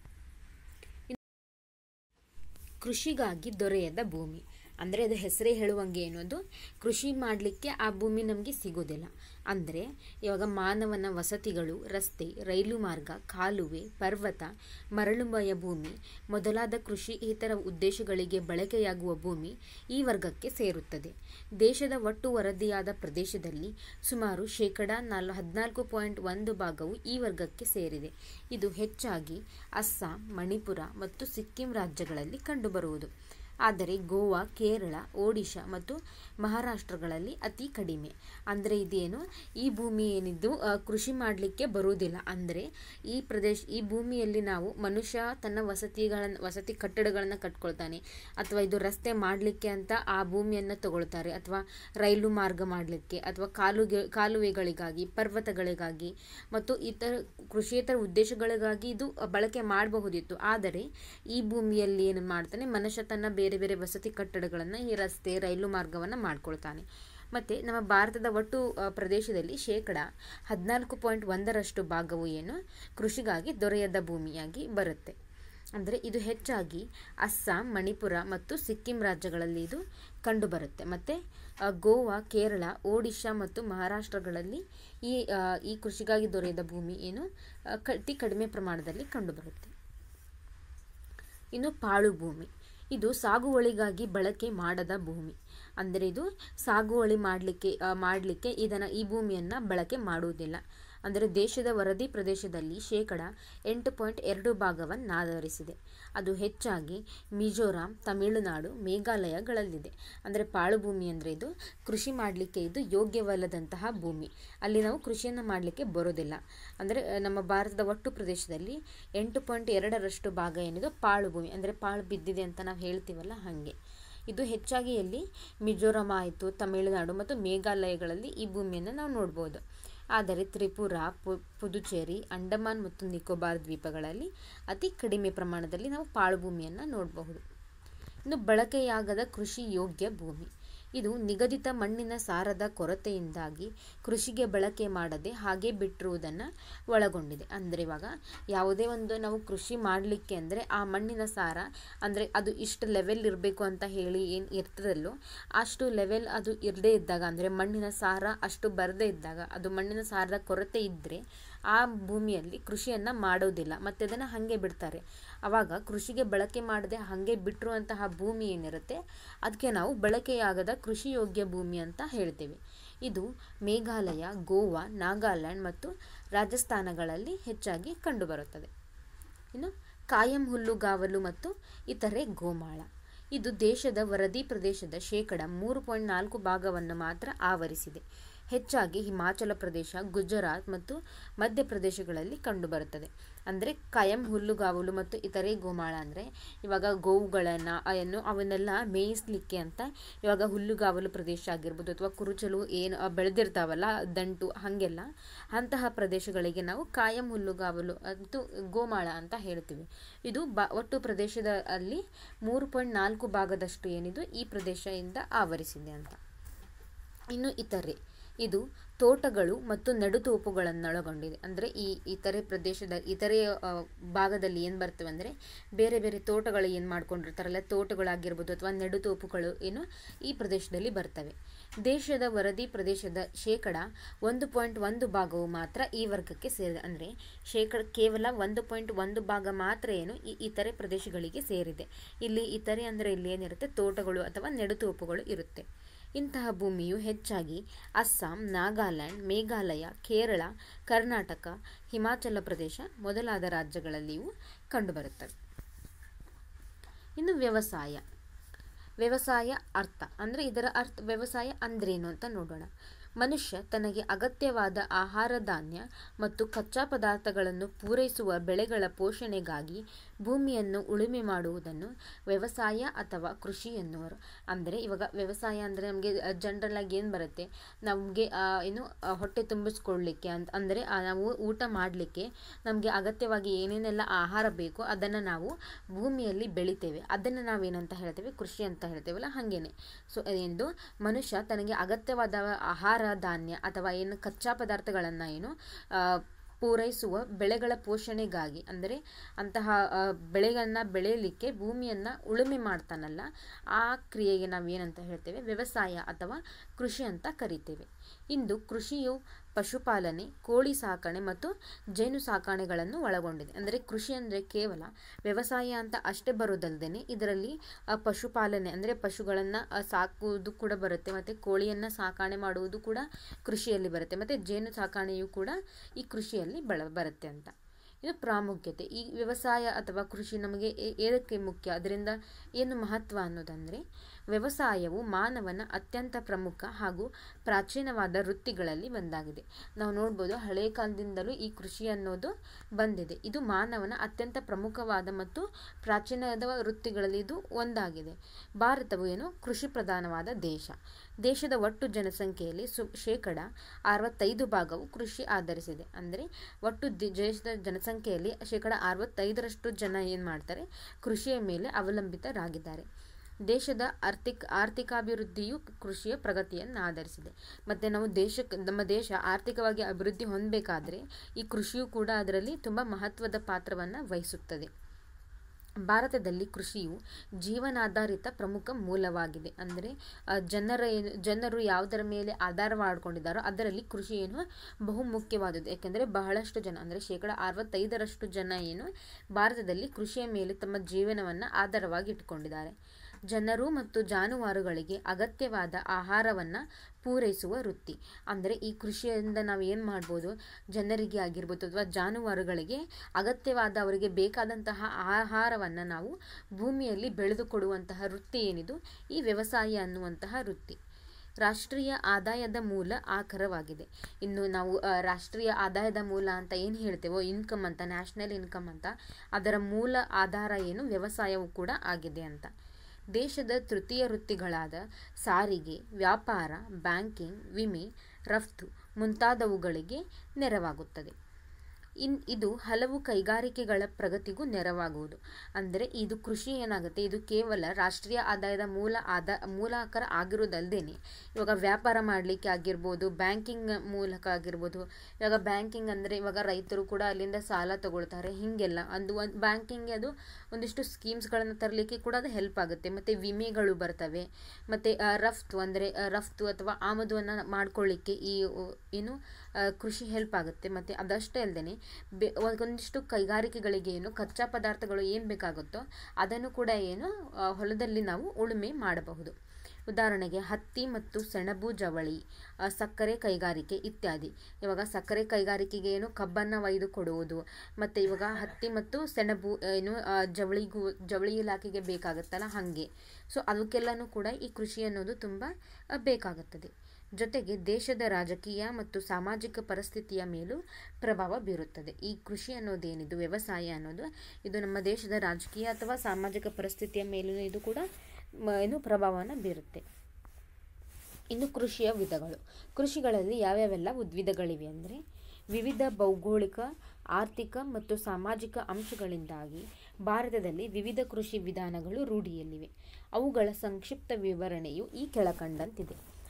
ಕೃಷಿಗಾಗಿ ದೊರೆಯದ ಭೂಮಿ ಅಂದರೆ ಅದು ಹೆಸರೇ ಹೇಳುವಂಗೆ ಏನೋದು ಕೃಷಿ ಮಾಡಲಿಕ್ಕೆ ಆ ಭೂಮಿ ನಮಗೆ ಸಿಗೋದಿಲ್ಲ ಅಂದರೆ ಇವಾಗ ಮಾನವನ ವಸತಿಗಳು ರಸ್ತೆ ರೈಲು ಮಾರ್ಗ ಕಾಲುವೆ ಪರ್ವತ ಮರಳುಮಯ ಭೂಮಿ ಮೊದಲಾದ ಕೃಷಿಯೇತರ ಉದ್ದೇಶಗಳಿಗೆ ಬಳಕೆಯಾಗುವ ಭೂಮಿ ಈ ವರ್ಗಕ್ಕೆ ಸೇರುತ್ತದೆ ದೇಶದ ಒಟ್ಟು ವರದಿಯಾದ ಪ್ರದೇಶದಲ್ಲಿ ಸುಮಾರು ಶೇಕಡ ನಾಲ್ ಹದಿನಾಲ್ಕು ಪಾಯಿಂಟ್ ಒಂದು ಭಾಗವು ಈ ವರ್ಗಕ್ಕೆ ಸೇರಿದೆ ಇದು ಹೆಚ್ಚಾಗಿ ಅಸ್ಸಾಂ ಮಣಿಪುರ ಮತ್ತು ಸಿಕ್ಕಿಂ ರಾಜ್ಯಗಳಲ್ಲಿ ಕಂಡುಬರುವುದು ಆದರೆ ಗೋವಾ ಕೇರಳ ಒಡಿಶಾ ಮತ್ತು ಮಹಾರಾಷ್ಟ್ರಗಳಲ್ಲಿ ಅತಿ ಕಡಿಮೆ ಅಂದರೆ ಇದೇನು ಈ ಭೂಮಿ ಏನಿದ್ದು ಆ, ಕೃಷಿ ಮಾಡಲಿಕ್ಕೆ ಬರುವುದಿಲ್ಲ ಅಂದರೆ ಈ ಪ್ರದೇಶ ಈ ಭೂಮಿಯಲ್ಲಿ ನಾವು ಮನುಷ್ಯ ತನ್ನ ವಸತಿಗಳನ್ನು ವಸತಿ ಕಟ್ಟಡಗಳನ್ನು ಕಟ್ಕೊಳ್ತಾನೆ ಅಥವಾ ಇದು ರಸ್ತೆ ಮಾಡಲಿಕ್ಕೆ ಅಂತ ಆ ಭೂಮಿಯನ್ನು ತಗೊಳ್ತಾರೆ ಅಥವಾ ರೈಲು ಮಾರ್ಗ ಮಾಡಲಿಕ್ಕೆ ಅಥವಾ ಕಾಲುಗೆ ಕಾಲುವೆಗಳಿಗಾಗಿ ಪರ್ವತಗಳಿಗಾಗಿ ಮತ್ತು ಇತರ ಕೃಷಿಯೇತರ ಉದ್ದೇಶಗಳಿಗಾಗಿ ಇದು ಬಳಕೆ ಮಾಡಬಹುದಿತ್ತು ಆದರೆ ಈ ಭೂಮಿಯಲ್ಲಿ ಏನು ಮಾಡ್ತಾನೆ ಮನುಷ್ಯ ತನ್ನ ಬೇರೆ ಬೇರೆ ವಸತಿ ಕಟ್ಟಡಗಳನ್ನು ಈ ರಸ್ತೆ ರೈಲು ಮಾರ್ಗವನ್ನು ಮಾಡ್ಕೊಳ್ತಾನೆ ಮತ್ತು ನಮ್ಮ ಭಾರತದ ಒಟ್ಟು ಆ, ಪ್ರದೇಶದಲ್ಲಿ ಶೇಕಡ ಹದಿನಾಲ್ಕು ಪಾಯಿಂಟ್ ಒಂದರಷ್ಟು ಭಾಗವು ಏನು ಕೃಷಿಗಾಗಿ ದೊರೆಯದ ಭೂಮಿಯಾಗಿ ಬರುತ್ತೆ ಅಂದರೆ ಇದು ಹೆಚ್ಚಾಗಿ ಅಸ್ಸಾಂ ಮಣಿಪುರ ಮತ್ತು ಸಿಕ್ಕಿಂ ರಾಜ್ಯಗಳಲ್ಲಿ ಇದು ಕಂಡುಬರುತ್ತೆ ಮತ್ತು ಆ, ಗೋವಾ ಕೇರಳ ಒಡಿಶಾ ಮತ್ತು ಮಹಾರಾಷ್ಟ್ರಗಳಲ್ಲಿ ಈ ಆ, ಈ ಕೃಷಿಗಾಗಿ ದೊರೆಯದ ಭೂಮಿ ಏನು ಆ, ಕ- ಅತಿ ಕಡಿಮೆ ಪ್ರಮಾಣದಲ್ಲಿ ಕಂಡುಬರುತ್ತೆ ಇನ್ನು ಪಾಳು ಭೂಮಿ ಇದು ಸಾಗುವಳಿಗಾಗಿ ಬಳಕೆ ಮಾಡದ ಭೂಮಿ ಅಂದರೆ ಇದು ಸಾಗುವಳಿ ಮಾಡಲಿಕ್ಕೆ ಮಾಡಲಿಕ್ಕೆ ಇದನ್ನು ಈ ಭೂಮಿಯನ್ನು ಬಳಕೆ ಮಾಡುವುದಿಲ್ಲ ಅಂದರೆ ದೇಶದ ವರದಿ ಪ್ರದೇಶದಲ್ಲಿ ಶೇಕಡ ಎಂಟು ಪಾಯಿಂಟ್ ಎರಡು ಭಾಗವನ್ನು ಆಧರಿಸಿದೆ ಅದು ಹೆಚ್ಚಾಗಿ ಮಿಜೋರಾಂ ತಮಿಳುನಾಡು ಮೇಘಾಲಯಗಳಲ್ಲಿದೆ ಅಂದರೆ ಪಾಳು ಭೂಮಿ ಅಂದರೆ ಇದು ಕೃಷಿ ಮಾಡಲಿಕ್ಕೆ ಇದು ಯೋಗ್ಯವಲ್ಲದಂತಹ ಭೂಮಿ ಅಲ್ಲಿ ನಾವು ಕೃಷಿಯನ್ನು ಮಾಡಲಿಕ್ಕೆ ಬರೋದಿಲ್ಲ ಅಂದರೆ ಆ, ನಮ್ಮ ಭಾರತದ ಒಟ್ಟು ಪ್ರದೇಶದಲ್ಲಿ ಎಂಟು ಪಾಯಿಂಟ್ ಎರಡರಷ್ಟು ಭಾಗ ಏನಿದೆ ಪಾಳು ಭೂಮಿ ಅಂದರೆ ಪಾಳು ಬಿದ್ದಿದೆ ಅಂತ ನಾವು ಹೇಳ್ತೀವಲ್ಲ ಹಾಗೆ ಇದು ಹೆಚ್ಚಾಗಿ ಎಲ್ಲಿ ಮಿಜೋರಾಂ ಆಯಿತು ತಮಿಳುನಾಡು ಮತ್ತು ಮೇಘಾಲಯಗಳಲ್ಲಿ ಈ ಭೂಮಿಯನ್ನು ನಾವು ನೋಡ್ಬೋದು ಆದರೆ ತ್ರಿಪುರ ಪು- ಪುದುಚೇರಿ ಅಂಡಮಾನ್ ಮತ್ತು ನಿಕೋಬಾರ್ ದ್ವೀಪಗಳಲ್ಲಿ ಅತಿ ಕಡಿಮೆ ಪ್ರಮಾಣದಲ್ಲಿ ನಾವು ಪಾಳು ಭೂಮಿಯನ್ನು ನೋಡಬಹುದು ಇನ್ನು ಬಳಕೆಯಾಗದ ಕೃಷಿ ಯೋಗ್ಯ ಭೂಮಿ ಇದು ನಿಗದಿತ ಮಣ್ಣಿನ ಸಾರದ ಕೊರತೆಯಿಂದಾಗಿ ಕೃಷಿಗೆ ಬಳಕೆ ಮಾಡದೆ ಹಾಗೆ ಬಿಟ್ಟಿರುವುದನ್ನು ಒಳಗೊಂಡಿದೆ ಅಂದರೆ ಇವಾಗ ಯಾವುದೇ ಒಂದು ನಾವು ಕೃಷಿ ಮಾಡಲಿಕ್ಕೆ ಅಂದರೆ ಆ ಮಣ್ಣಿನ ಸಾರ ಅಂದರೆ ಅದು ಇಷ್ಟು ಲೆವೆಲ್ ಇರಬೇಕು ಅಂತ ಹೇಳಿ ಏನು ಇರ್ತದಲ್ಲೋ ಅಷ್ಟು ಲೆವೆಲ್ ಅದು ಇರದೇ ಇದ್ದಾಗ ಅಂದರೆ ಮಣ್ಣಿನ ಸಾರ ಅಷ್ಟು ಬರದೇ ಇದ್ದಾಗ ಅದು ಮಣ್ಣಿನ ಸಾರದ ಕೊರತೆ ಇದ್ದರೆ ಆ ಭೂಮಿಯಲ್ಲಿ ಕೃಷಿಯನ್ನು ಮಾಡೋದಿಲ್ಲ ಮತ್ತು ಅದನ್ನು ಹಾಗೆ ಬಿಡ್ತಾರೆ ಆವಾಗ ಕೃಷಿಗೆ ಬಳಕೆ ಮಾಡದೆ ಹಾಗೆ ಬಿಟ್ಟಿರುವಂತಹ ಭೂಮಿ ಏನಿರುತ್ತೆ ಅದಕ್ಕೆ ನಾವು ಬಳಕೆಯಾಗದ ಕೃಷಿ ಯೋಗ್ಯ ಭೂಮಿ ಅಂತ ಹೇಳ್ತೇವೆ ಇದು ಮೇಘಾಲಯ ಗೋವಾ ನಾಗಾಲ್ಯಾಂಡ್ ಮತ್ತು ರಾಜಸ್ಥಾನಗಳಲ್ಲಿ ಹೆಚ್ಚಾಗಿ ಕಂಡುಬರುತ್ತದೆ ಇನ್ನು ಕಾಯಂ ಹುಲ್ಲುಗಾವಲು ಮತ್ತು ಇತರೆ ಗೋಮಾಳ ಇದು ದೇಶದ ವರದಿ ಪ್ರದೇಶದ ಶೇಕಡ ಮೂರು ಪಾಯಿಂಟ್ ನಾಲ್ಕು ಭಾಗವನ್ನು ಮಾತ್ರ ಆವರಿಸಿದೆ ಹೆಚ್ಚಾಗಿ ಹಿಮಾಚಲ ಪ್ರದೇಶ ಗುಜರಾತ್ ಮತ್ತು ಮಧ್ಯಪ್ರದೇಶಗಳಲ್ಲಿ ಕಂಡುಬರುತ್ತದೆ ಅಂದರೆ ಕಾಯಂ ಹುಲ್ಲುಗಾವಲು ಮತ್ತು ಇತರೆ ಗೋಮಾಳ ಅಂದರೆ ಇವಾಗ ಗೋವುಗಳನ್ನು ಅನ್ನು ಅವನ್ನೆಲ್ಲ ಮೇಯಿಸ್ಲಿಕ್ಕೆ ಅಂತ ಇವಾಗ ಹುಲ್ಲುಗಾವಲು ಪ್ರದೇಶ ಆಗಿರ್ಬೋದು ಅಥವಾ ಕುರುಚಲು ಏನು ಆ, ಬೆಳೆದಿರ್ತಾವಲ್ಲ ದಂಟು ಹಾಗೆಲ್ಲ ಅಂತಹ ಪ್ರದೇಶಗಳಿಗೆ ನಾವು ಕಾಯಂ ಹುಲ್ಲುಗಾವಲು ಅಂತೂ ಗೋಮಾಳ ಅಂತ ಹೇಳ್ತೀವಿ ಇದು ಬ ಒಟ್ಟು ಪ್ರದೇಶದ ಅಲ್ಲಿ ಮೂರು ಪಾಯಿಂಟ್ ನಾಲ್ಕು ಭಾಗದಷ್ಟು ಏನಿದು ಈ ಪ್ರದೇಶದಿಂದ ಆವರಿಸಿದೆ ಅಂತ ಇನ್ನು ಇತರೆ ಇದು ತೋಟಗಳು ಮತ್ತು ನಡುತೋಪುಗಳನ್ನೊಳಗೊಂಡಿದೆ ಅಂದರೆ ಈ ಇತರೆ ಪ್ರದೇಶದ ಇತರೆ ಆ, ಭಾಗದಲ್ಲಿ ಏನು ಬರ್ತವೆ ಅಂದರೆ ಬೇರೆ ಬೇರೆ ತೋಟಗಳು ಏನು ಮಾಡ್ಕೊಂಡಿರ್ತಾರಲ್ಲ ತೋಟಗಳಾಗಿರ್ಬೋದು ಅಥವಾ ನೆಡುತೋಪುಗಳು ಏನು ಈ ಪ್ರದೇಶದಲ್ಲಿ ಬರ್ತವೆ ದೇಶದ ವರದಿ ಪ್ರದೇಶದ ಶೇಕಡ ಒಂದು ಪಾಯಿಂಟ್ ಒಂದು ಭಾಗವು ಮಾತ್ರ ಈ ವರ್ಗಕ್ಕೆ ಸೇರಿದೆ ಅಂದರೆ ಶೇಕಡ ಕೇವಲ ಒಂದು ಪಾಯಿಂಟ್ ಒಂದು ಭಾಗ ಮಾತ್ರ ಏನು ಈ ಇತರೆ ಪ್ರದೇಶಗಳಿಗೆ ಸೇರಿದೆ ಇಲ್ಲಿ ಇತರೆ ಅಂದರೆ ಇಲ್ಲಿ ಏನಿರುತ್ತೆ ತೋಟಗಳು ಅಥವಾ ನೆಡುತೋಪುಗಳು ಇರುತ್ತೆ ಇಂತಹ ಭೂಮಿಯು ಹೆಚ್ಚಾಗಿ ಅಸ್ಸಾಂ ನಾಗಾಲ್ಯಾಂಡ್ ಮೇಘಾಲಯ ಕೇರಳ ಕರ್ನಾಟಕ ಹಿಮಾಚಲ ಪ್ರದೇಶ ಮೊದಲಾದ ರಾಜ್ಯಗಳಲ್ಲಿಯೂ ಕಂಡುಬರುತ್ತವೆ ಇನ್ನು ವ್ಯವಸಾಯ ವ್ಯವಸಾಯ ಅರ್ಥ ಅಂದರೆ ಇದರ ಅರ್ಥ ವ್ಯವಸಾಯ ಅಂದ್ರೇನು ಅಂತ ನೋಡೋಣ ಮನುಷ್ಯ ತನಗೆ ಅಗತ್ಯವಾದ ಆಹಾರ ಧಾನ್ಯ ಮತ್ತು ಕಚ್ಚಾ ಪದಾರ್ಥಗಳನ್ನು ಪೂರೈಸುವ ಬೆಳೆಗಳ ಪೋಷಣೆಗಾಗಿ ಭೂಮಿಯನ್ನು ಉಳುಮೆ ಮಾಡುವುದನ್ನು ವ್ಯವಸಾಯ ಅಥವಾ ಕೃಷಿ ಎನ್ನುವರು ಅಂದರೆ ಇವಾಗ ವ್ಯವಸಾಯ ಅಂದರೆ ನಮಗೆ ಜನರಲ್ ಆಗಿ ಏನು ಬರುತ್ತೆ ನಮಗೆ ಏನು ಆ, ಹೊಟ್ಟೆ ತುಂಬಿಸ್ಕೊಳ್ಳಿಕ್ಕೆ ಅಂತ ಅಂದರೆ ಆ, ನಾವು ಊಟ ಮಾಡಲಿಕ್ಕೆ ನಮಗೆ ಅಗತ್ಯವಾಗಿ ಏನೇನೆಲ್ಲ ಆಹಾರ ಬೇಕೋ ಅದನ್ನು ನಾವು ಭೂಮಿಯಲ್ಲಿ ಬೆಳಿತೇವೆ ಅದನ್ನು ನಾವೇನಂತ ಹೇಳ್ತೇವೆ ಕೃಷಿ ಅಂತ ಹೇಳ್ತೇವಲ್ಲ ಹಾಗೇನೆ ಸೊ ಎಂದು ಮನುಷ್ಯ ತನಗೆ ಅಗತ್ಯವಾದ ಆಹಾರ ಧಾನ್ಯ ಅಥವಾ ಏನು ಕಚ್ಚಾ ಪದಾರ್ಥಗಳನ್ನು ಏನು ಆ, ಪೂರೈಸುವ ಬೆಳೆಗಳ ಪೋಷಣೆಗಾಗಿ ಅಂದರೆ ಅಂತಹ ಆ, ಬೆಳೆಗಳನ್ನ ಬೆಳೆಯಲಿಕ್ಕೆ ಭೂಮಿಯನ್ನು ಉಳುಮೆ ಮಾಡ್ತಾನಲ್ಲ ಆ ಕ್ರಿಯೆಗೆ ನಾವೇನಂತ ಹೇಳ್ತೇವೆ ವ್ಯವಸಾಯ ಅಥವಾ ಕೃಷಿ ಅಂತ ಕರಿತೇವೆ ಇಂದು ಕೃಷಿಯು ಪಶುಪಾಲನೆ ಕೋಳಿ ಸಾಕಣೆ ಮತ್ತು ಜೇನು ಸಾಕಣೆಗಳನ್ನು ಒಳಗೊಂಡಿದೆ ಅಂದರೆ ಕೃಷಿ ಅಂದರೆ ಕೇವಲ ವ್ಯವಸಾಯ ಅಂತ ಅಷ್ಟೇ ಬರೋದಲ್ಲದೆ ಇದರಲ್ಲಿ ಆ, ಪಶುಪಾಲನೆ ಅಂದರೆ ಪಶುಗಳನ್ನು ಸಾಕುವುದು ಕೂಡ ಬರುತ್ತೆ ಮತ್ತು ಕೋಳಿಯನ್ನು ಸಾಕಣೆ ಮಾಡುವುದು ಕೂಡ ಕೃಷಿಯಲ್ಲಿ ಬರುತ್ತೆ ಮತ್ತು ಜೇನು ಸಾಕಣೆಯು ಕೂಡ ಈ ಕೃಷಿಯಲ್ಲಿ ಬಳ ಬರುತ್ತೆ ಅಂತ ಇದು ಪ್ರಾಮುಖ್ಯತೆ ಈ ವ್ಯವಸಾಯ ಅಥವಾ ಕೃಷಿ ನಮಗೆ ಏ- ಏದಕ್ಕೆ ಮುಖ್ಯ ಅದರಿಂದ ಏನು ಮಹತ್ವ ಅನ್ನೋದಂದರೆ ವ್ಯವಸಾಯವು ಮಾನವನ ಅತ್ಯಂತ ಪ್ರಮುಖ ಹಾಗೂ ಪ್ರಾಚೀನವಾದ ವೃತ್ತಿಗಳಲ್ಲಿ ಒಂದಾಗಿದೆ ನಾವು ನೋಡ್ಬೋದು ಹಳೆಯ ಕಾಲದಿಂದಲೂ ಈ ಕೃಷಿ ಅನ್ನೋದು ಬಂದಿದೆ ಇದು ಮಾನವನ ಅತ್ಯಂತ ಪ್ರಮುಖವಾದ ಮತ್ತು ಪ್ರಾಚೀನವಾದ ವೃತ್ತಿಗಳಲ್ಲಿ ಇದು ಒಂದಾಗಿದೆ ಭಾರತವು ಏನು ಕೃಷಿ ಪ್ರಧಾನವಾದ ದೇಶ ದೇಶದ ಒಟ್ಟು ಜನಸಂಖ್ಯೆಯಲ್ಲಿ ಸು ಶೇಕಡ ಅರವತ್ತೈದು ಭಾಗವು ಕೃಷಿ ಆಧರಿಸಿದೆ ಅಂದರೆ ಒಟ್ಟು ದಿ- ದೇಶದ ಜನಸಂಖ್ಯೆಯಲ್ಲಿ ಶೇಕಡ ಅರವತ್ತೈದರಷ್ಟು ಜನ ಏನು ಮಾಡ್ತಾರೆ ಕೃಷಿಯ ಮೇಲೆ ಅವಲಂಬಿತರಾಗಿದ್ದಾರೆ ದೇಶದ ಆರ್ಥಿಕ ಆರ್ಥಿಕಾಭಿವೃದ್ಧಿಯು ಕೃಷಿಯ ಪ್ರಗತಿಯನ್ನು ಆಧರಿಸಿದೆ ಮತ್ತು ನಾವು ದೇಶಕ್ಕೆ ನಮ್ಮ ದೇಶ ಆರ್ಥಿಕವಾಗಿ ಅಭಿವೃದ್ಧಿ ಹೊಂದಬೇಕಾದ್ರೆ ಈ ಕೃಷಿಯು ಕೂಡ ಅದರಲ್ಲಿ ತುಂಬ ಮಹತ್ವದ ಪಾತ್ರವನ್ನು ವಹಿಸುತ್ತದೆ ಭಾರತದಲ್ಲಿ ಕೃಷಿಯು ಜೀವನಾಧಾರಿತ ಪ್ರಮುಖ ಮೂಲವಾಗಿದೆ ಅಂದರೆ ಆ, ಜನರ ಏನು ಜನರು ಯಾವುದರ ಮೇಲೆ ಆಧಾರ ಮಾಡಿಕೊಂಡಿದ್ದಾರೋ ಅದರಲ್ಲಿ ಕೃಷಿ ಏನು ಬಹು ಮುಖ್ಯವಾದದ್ದು ಯಾಕೆಂದರೆ ಬಹಳಷ್ಟು ಜನ ಅಂದರೆ ಶೇಕಡ ಅರವತ್ತೈದರಷ್ಟು ಜನ ಏನು ಭಾರತದಲ್ಲಿ ಕೃಷಿಯ ಮೇಲೆ ತಮ್ಮ ಜೀವನವನ್ನು ಆಧಾರವಾಗಿ ಇಟ್ಟುಕೊಂಡಿದ್ದಾರೆ ಜನರು ಮತ್ತು ಜಾನುವಾರುಗಳಿಗೆ ಅಗತ್ಯವಾದ ಆಹಾರವನ್ನು ಪೂರೈಸುವ ವೃತ್ತಿ ಅಂದರೆ ಈ ಕೃಷಿಯಿಂದ ನಾವು ಏನು ಮಾಡ್ಬೋದು ಜನರಿಗೆ ಆಗಿರ್ಬೋದು ಅಥವಾ ಜಾನುವಾರುಗಳಿಗೆ ಅಗತ್ಯವಾದ ಅವರಿಗೆ ಬೇಕಾದಂತಹ ಆಹಾರವನ್ನು ನಾವು ಭೂಮಿಯಲ್ಲಿ ಬೆಳೆದುಕೊಡುವಂತಹ ವೃತ್ತಿ ಏನಿದು ಈ ವ್ಯವಸಾಯ ಅನ್ನುವಂತಹ ವೃತ್ತಿ ರಾಷ್ಟ್ರೀಯ ಆದಾಯದ ಮೂಲ ಆಕರವಾಗಿದೆ ಇನ್ನು ನಾವು ಆ, ರಾಷ್ಟ್ರೀಯ ಆದಾಯದ ಮೂಲ ಅಂತ ಏನು ಹೇಳ್ತೇವೋ ಇನ್ಕಮ್ ಅಂತ ನ್ಯಾಷನಲ್ ಇನ್ಕಮ್ ಅಂತ ಅದರ ಮೂಲ ಆಧಾರ ಏನು ವ್ಯವಸಾಯವು ಕೂಡ ಆಗಿದೆ ಅಂತ ದೇಶದ ತೃತೀಯ ವೃತ್ತಿಗಳಾದ ಸಾರಿಗೆ ವ್ಯಾಪಾರ ಬ್ಯಾಂಕಿಂಗ್ ವಿಮೆ ರಫ್ತು ಮುಂತಾದವುಗಳಿಗೆ ನೆರವಾಗುತ್ತದೆ ಇನ್ ಇದು ಹಲವು ಕೈಗಾರಿಕೆಗಳ ಪ್ರಗತಿಗೂ ನೆರವಾಗುವುದು ಅಂದರೆ ಇದು ಕೃಷಿ ಏನಾಗುತ್ತೆ ಇದು ಕೇವಲ ರಾಷ್ಟ್ರೀಯ ಆದಾಯದ ಮೂಲ ಆದ ಮೂಲಾಕರ ಆಗಿರೋದಲ್ದೇನೆ ಇವಾಗ ವ್ಯಾಪಾರ ಮಾಡಲಿಕ್ಕೆ ಆಗಿರ್ಬೋದು ಬ್ಯಾಂಕಿಂಗ್ ಮೂಲಕ ಆಗಿರ್ಬೋದು ಇವಾಗ ಬ್ಯಾಂಕಿಂಗ್ ಅಂದರೆ ಇವಾಗ ರೈತರು ಕೂಡ ಅಲ್ಲಿಂದ ಸಾಲ ತಗೊಳ್ತಾರೆ ಹೀಗೆಲ್ಲ ಒಂದು ಒಂದು ಬ್ಯಾಂಕಿಂಗ್ ಅದು ಒಂದಿಷ್ಟು ಸ್ಕೀಮ್ಸ್ಗಳನ್ನು ತರಲಿಕ್ಕೆ ಕೂಡ ಅದು ಹೆಲ್ಪ್ ಆಗುತ್ತೆ ಮತ್ತು ವಿಮೆಗಳು ಬರ್ತವೆ ಮತ್ತು ರಫ್ತು ಅಂದರೆ ರಫ್ತು ಅಥವಾ ಆಮದುವನ್ನು ಮಾಡ್ಕೊಳ್ಳಿಕ್ಕೆ ಈ ಉ, ಏನು ಆ, ಕೃಷಿ ಹೆಲ್ಪ್ ಆಗುತ್ತೆ ಮತ್ತು ಅದಷ್ಟೇ ಅಲ್ಲದೆ ಬೆ ಒಂದಿಷ್ಟು ಕೈಗಾರಿಕೆಗಳಿಗೆ ಏನು ಕಚ್ಚಾ ಪದಾರ್ಥಗಳು ಏನು ಬೇಕಾಗುತ್ತೋ ಅದನ್ನು ಕೂಡ ಏನು ಆ, ಹೊಲದಲ್ಲಿ ನಾವು ಉಳುಮೆ ಮಾಡಬಹುದು ಉದಾಹರಣೆಗೆ ಹತ್ತಿ ಮತ್ತು ಸೆಣಬು ಜವಳಿ ಆ, ಸಕ್ಕರೆ ಕೈಗಾರಿಕೆ ಇತ್ಯಾದಿ ಇವಾಗ ಸಕ್ಕರೆ ಕೈಗಾರಿಕೆಗೆ ಏನು ಕಬ್ಬನ್ನು ಒಯ್ದು ಕೊಡುವುದು ಮತ್ತು ಇವಾಗ ಹತ್ತಿ ಮತ್ತು ಸೆಣಬು ಆ, ಏನು ಆ, ಜವಳಿಗೂ ಜವಳಿ ಇಲಾಖೆಗೆ ಬೇಕಾಗುತ್ತಲ್ಲ ಹಾಗೆ ಸೊ ಅದಕ್ಕೆಲ್ಲನೂ ಕೂಡ ಈ ಕೃಷಿ ಅನ್ನೋದು ತುಂಬ ಆ, ಬೇಕಾಗುತ್ತದೆ ಜೊತೆಗೆ ದೇಶದ ರಾಜಕೀಯ ಮತ್ತು ಸಾಮಾಜಿಕ ಪರಿಸ್ಥಿತಿಯ ಮೇಲೂ ಪ್ರಭಾವ ಬೀರುತ್ತದೆ ಈ ಕೃಷಿ ಅನ್ನೋದೇನಿದು ವ್ಯವಸಾಯ ಅನ್ನೋದು ಇದು ನಮ್ಮ ದೇಶದ ರಾಜಕೀಯ ಅಥವಾ ಸಾಮಾಜಿಕ ಪರಿಸ್ಥಿತಿಯ ಮೇಲೂ ಇದು ಕೂಡ ಮ- ಏನು ಪ್ರಭಾವವನ್ನು ಬೀರುತ್ತೆ ಇನ್ನು ಕೃಷಿಯ ವಿಧಗಳು ಕೃಷಿಗಳಲ್ಲಿ ಯಾವ್ಯಾವೆಲ್ಲ ಉದ್ವಿಧಗಳಿವೆ ಅಂದರೆ ವಿವಿಧ ಭೌಗೋಳಿಕ ಆರ್ಥಿಕ ಮತ್ತು ಸಾಮಾಜಿಕ ಅಂಶಗಳಿಂದಾಗಿ ಭಾರತದಲ್ಲಿ ವಿವಿಧ ಕೃಷಿ ವಿಧಾನಗಳು ರೂಢಿಯಲ್ಲಿವೆ ಅವುಗಳ ಸಂಕ್ಷಿಪ್ತ ವಿವರಣೆಯು ಈ ಕೆಳಕಂಡಂತಿದೆ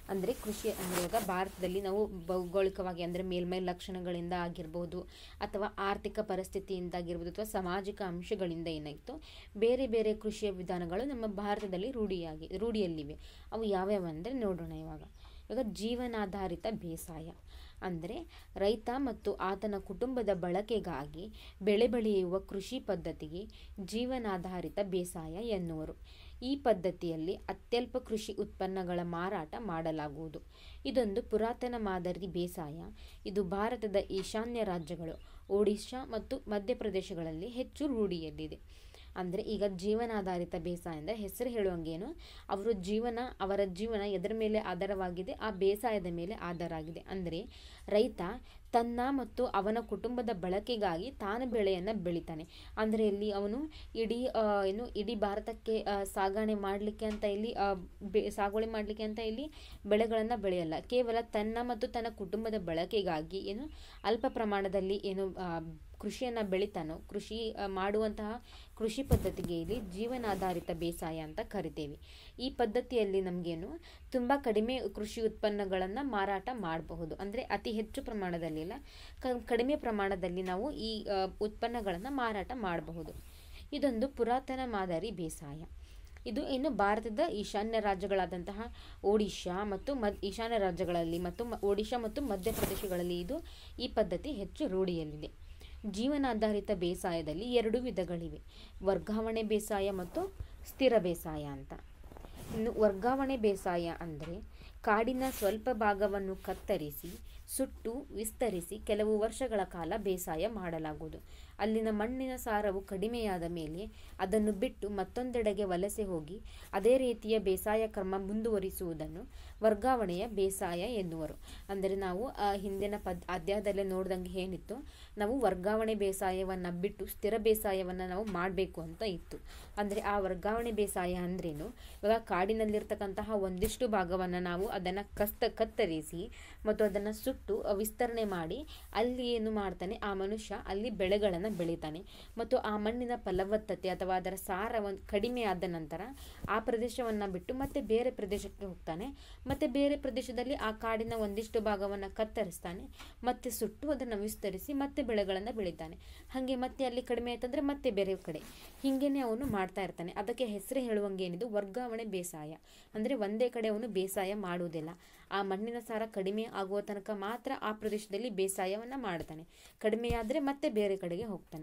ಅಂದರೆ ಕೃಷಿ ಅಂದರೆ ಇವಾಗ ಭಾರತದಲ್ಲಿ ನಾವು ಭೌಗೋಳಿಕವಾಗಿ ಅಂದರೆ ಮೇಲ್ಮೈ ಲಕ್ಷಣಗಳಿಂದ ಆಗಿರ್ಬೋದು ಅಥವಾ ಆರ್ಥಿಕ ಪರಿಸ್ಥಿತಿಯಿಂದ ಆಗಿರ್ಬೋದು ಅಥವಾ ಸಾಮಾಜಿಕ ಅಂಶಗಳಿಂದ ಏನಾಯಿತು ಬೇರೆ ಬೇರೆ ಕೃಷಿಯ ವಿಧಾನಗಳು ನಮ್ಮ ಭಾರತದಲ್ಲಿ ರೂಢಿಯಾಗಿ ರೂಢಿಯಲ್ಲಿವೆ ಅವು ಯಾವ್ಯಾವ ಅಂದರೆ ನೋಡೋಣ ಇವಾಗ ಇವಾಗ ಜೀವನಾಧಾರಿತ ಬೇಸಾಯ ಅಂದರೆ ರೈತ ಮತ್ತು ಆತನ ಕುಟುಂಬದ ಬಳಕೆಗಾಗಿ ಬೆಳೆ ಬೆಳೆಯುವ ಕೃಷಿ ಪದ್ಧತಿಗೆ ಜೀವನಾಧಾರಿತ ಬೇಸಾಯ ಎನ್ನುವರು ಈ ಪದ್ಧತಿಯಲ್ಲಿ ಅತ್ಯಲ್ಪ ಕೃಷಿ ಉತ್ಪನ್ನಗಳ ಮಾರಾಟ ಮಾಡಲಾಗುವುದು ಇದೊಂದು ಪುರಾತನ ಮಾದರಿ ಬೇಸಾಯ ಇದು ಭಾರತದ ಈಶಾನ್ಯ ರಾಜ್ಯಗಳು ಒಡಿಶಾ ಮತ್ತು ಮಧ್ಯಪ್ರದೇಶಗಳಲ್ಲಿ ಹೆಚ್ಚು ರೂಢಿಯಲ್ಲಿದೆ ಅಂದರೆ ಈಗ ಜೀವನಾಧಾರಿತ ಬೇಸಾಯ ಅಂದರೆ ಹೆಸರು ಹೇಳುವಂಗೇನು ಅವರು ಜೀವನ ಅವರ ಜೀವನ ಎದರ ಮೇಲೆ ಆಧಾರವಾಗಿದೆ ಆ ಬೇಸಾಯದ ಮೇಲೆ ಆಧಾರ ಆಗಿದೆ ಅಂದರೆ ರೈತ ತನ್ನ ಮತ್ತು ಅವನ ಕುಟುಂಬದ ಬಳಕೆಗಾಗಿ ತಾನು ಬೆಳೆಯನ್ನು ಬೆಳಿತಾನೆ ಅಂದರೆ ಇಲ್ಲಿ ಅವನು ಇಡೀ ಏನು ಇಡೀ ಭಾರತಕ್ಕೆ ಸಾಗಣೆ ಮಾಡಲಿಕ್ಕೆ ಅಂತ ಇಲ್ಲಿ ಬೆ ಸಾಗುವಳಿ ಮಾಡಲಿಕ್ಕೆ ಅಂತ ಇಲ್ಲಿ ಬೆಳೆಗಳನ್ನು ಬೆಳೆಯಲ್ಲ ಕೇವಲ ತನ್ನ ಮತ್ತು ತನ್ನ ಕುಟುಂಬದ ಬಳಕೆಗಾಗಿ ಏನು ಅಲ್ಪ ಪ್ರಮಾಣದಲ್ಲಿ ಏನು ಕೃಷಿಯನ್ನು ಬೆಳಿತಾನೋ ಕೃಷಿ ಮಾಡುವಂತಹ ಕೃಷಿ ಪದ್ಧತಿಗೆ ಇಲ್ಲಿ ಜೀವನಾಧಾರಿತ ಬೇಸಾಯ ಅಂತ ಕರಿತೇವೆ ಈ ಪದ್ಧತಿಯಲ್ಲಿ ನಮಗೇನು ತುಂಬ ಕಡಿಮೆ ಕೃಷಿ ಉತ್ಪನ್ನಗಳನ್ನು ಮಾರಾಟ ಮಾಡಬಹುದು ಅಂದರೆ ಅತಿ ಹೆಚ್ಚು ಪ್ರಮಾಣದಲ್ಲಿಲ್ಲ ಕಡಿಮೆ ಪ್ರಮಾಣದಲ್ಲಿ ನಾವು ಈ ಉತ್ಪನ್ನಗಳನ್ನು ಮಾರಾಟ ಮಾಡಬಹುದು ಇದೊಂದು ಪುರಾತನ ಮಾದರಿ ಬೇಸಾಯ ಇದು ಇನ್ನು ಭಾರತದ ಈಶಾನ್ಯ ರಾಜ್ಯಗಳಾದಂತಹ ಒಡಿಶಾ ಮತ್ತು ಮದ್ ಈಶಾನ್ಯ ರಾಜ್ಯಗಳಲ್ಲಿ ಮತ್ತು ಒಡಿಶಾ ಮತ್ತು ಮಧ್ಯಪ್ರದೇಶಗಳಲ್ಲಿ ಇದು ಈ ಪದ್ಧತಿ ಹೆಚ್ಚು ರೂಢಿಯಲ್ಲಿದೆ ಜೀವನಾಧಾರಿತ ಬೇಸಾಯದಲ್ಲಿ ಎರಡು ವಿಧಗಳಿವೆ ವರ್ಗಾವಣೆ ಬೇಸಾಯ ಮತ್ತು ಸ್ಥಿರ ಬೇಸಾಯ ಅಂತ ಇನ್ನು ವರ್ಗಾವಣೆ ಬೇಸಾಯ ಅಂದರೆ ಕಾಡಿನ ಸ್ವಲ್ಪ ಭಾಗವನ್ನು ಕತ್ತರಿಸಿ ಸುಟ್ಟು ವಿಸ್ತರಿಸಿ ಕೆಲವು ವರ್ಷಗಳ ಕಾಲ ಬೇಸಾಯ ಮಾಡಲಾಗುವುದು ಅಲ್ಲಿನ ಮಣ್ಣಿನ ಸಾರವು ಕಡಿಮೆಯಾದ ಮೇಲೆ ಅದನ್ನು ಬಿಟ್ಟು ಮತ್ತೊಂದೆಡೆಗೆ ವಲಸೆ ಹೋಗಿ ಅದೇ ರೀತಿಯ ಬೇಸಾಯ ಕ್ರಮ ಮುಂದುವರಿಸುವುದನ್ನು ವರ್ಗಾವಣೆಯ ಬೇಸಾಯ ಎನ್ನುವರು ಅಂದರೆ ನಾವು ಹಿಂದಿನ ಪದ್ ಅಧ್ಯಾಯದಲ್ಲೇ ನೋಡ್ದಂಗೆ ಏನಿತ್ತು ನಾವು ವರ್ಗಾವಣೆ ಬೇಸಾಯವನ್ನು ಬಿಟ್ಟು ಸ್ಥಿರ ಬೇಸಾಯವನ್ನು ನಾವು ಮಾಡಬೇಕು ಅಂತ ಇತ್ತು ಅಂದರೆ ಆ ವರ್ಗಾವಣೆ ಬೇಸಾಯ ಅಂದ್ರೇನು ಇವಾಗ ಕಾಡಿನಲ್ಲಿರ್ತಕ್ಕಂತಹ ಒಂದಿಷ್ಟು ಭಾಗವನ್ನು ನಾವು ಅದನ್ನು ಕಸ್ತ ಕತ್ತರಿಸಿ ಮತ್ತು ಅದನ್ನು ಸುಟ್ಟು ವಿಸ್ತರಣೆ ಮಾಡಿ ಅಲ್ಲಿ ಏನು ಮಾಡ್ತಾನೆ ಆ ಮನುಷ್ಯ ಅಲ್ಲಿ ಬೆಳೆಗಳನ್ನು ಬೆಳಿತಾನೆ ಮತ್ತು ಆ ಮಣ್ಣಿನ ಫಲವತ್ತತೆ ಅಥವಾ ಅದರ ಸಾರವನ್ನು ಕಡಿಮೆ ಆದ ನಂತರ ಆ ಪ್ರದೇಶವನ್ನು ಬಿಟ್ಟು ಮತ್ತೆ ಬೇರೆ ಪ್ರದೇಶಕ್ಕೆ ಹೋಗ್ತಾನೆ ಮತ್ತೆ ಬೇರೆ ಪ್ರದೇಶದಲ್ಲಿ ಆ ಕಾಡಿನ ಒಂದಿಷ್ಟು ಭಾಗವನ್ನು ಕತ್ತರಿಸ್ತಾನೆ ಮತ್ತೆ ಸುಟ್ಟು ಅದನ್ನು ವಿಸ್ತರಿಸಿ ಮತ್ತೆ ಬೆಳೆಗಳನ್ನು ಬೆಳಿತಾನೆ ಹಾಗೆ ಮತ್ತೆ ಅಲ್ಲಿ ಕಡಿಮೆ ಆಯ್ತಂದ್ರೆ ಮತ್ತೆ ಬೇರೆ ಕಡೆ ಹೀಗೇನೆ ಅವನು ಮಾಡ್ತಾ ಇರ್ತಾನೆ ಅದಕ್ಕೆ ಹೆಸರು ಹೇಳುವಂಗೆ ಏನಿದು ವರ್ಗಾವಣೆ ಬೇಸಾಯ ಅಂದರೆ ಒಂದೇ ಕಡೆ ಅವನು ಬೇಸಾಯ ಮಾಡುವುದಿಲ್ಲ ಆ ಮಣ್ಣಿನ ಸಾರ ಕಡಿಮೆ ಆಗುವ ತನಕ ಮಾತ್ರ ಆ ಪ್ರದೇಶದಲ್ಲಿ ಬೇಸಾಯವನ್ನು ಮಾಡ್ತಾನೆ ಕಡಿಮೆಯಾದರೆ ಮತ್ತೆ ಬೇರೆ ಕಡೆಗೆ ಹೋಗ್ತಾನೆ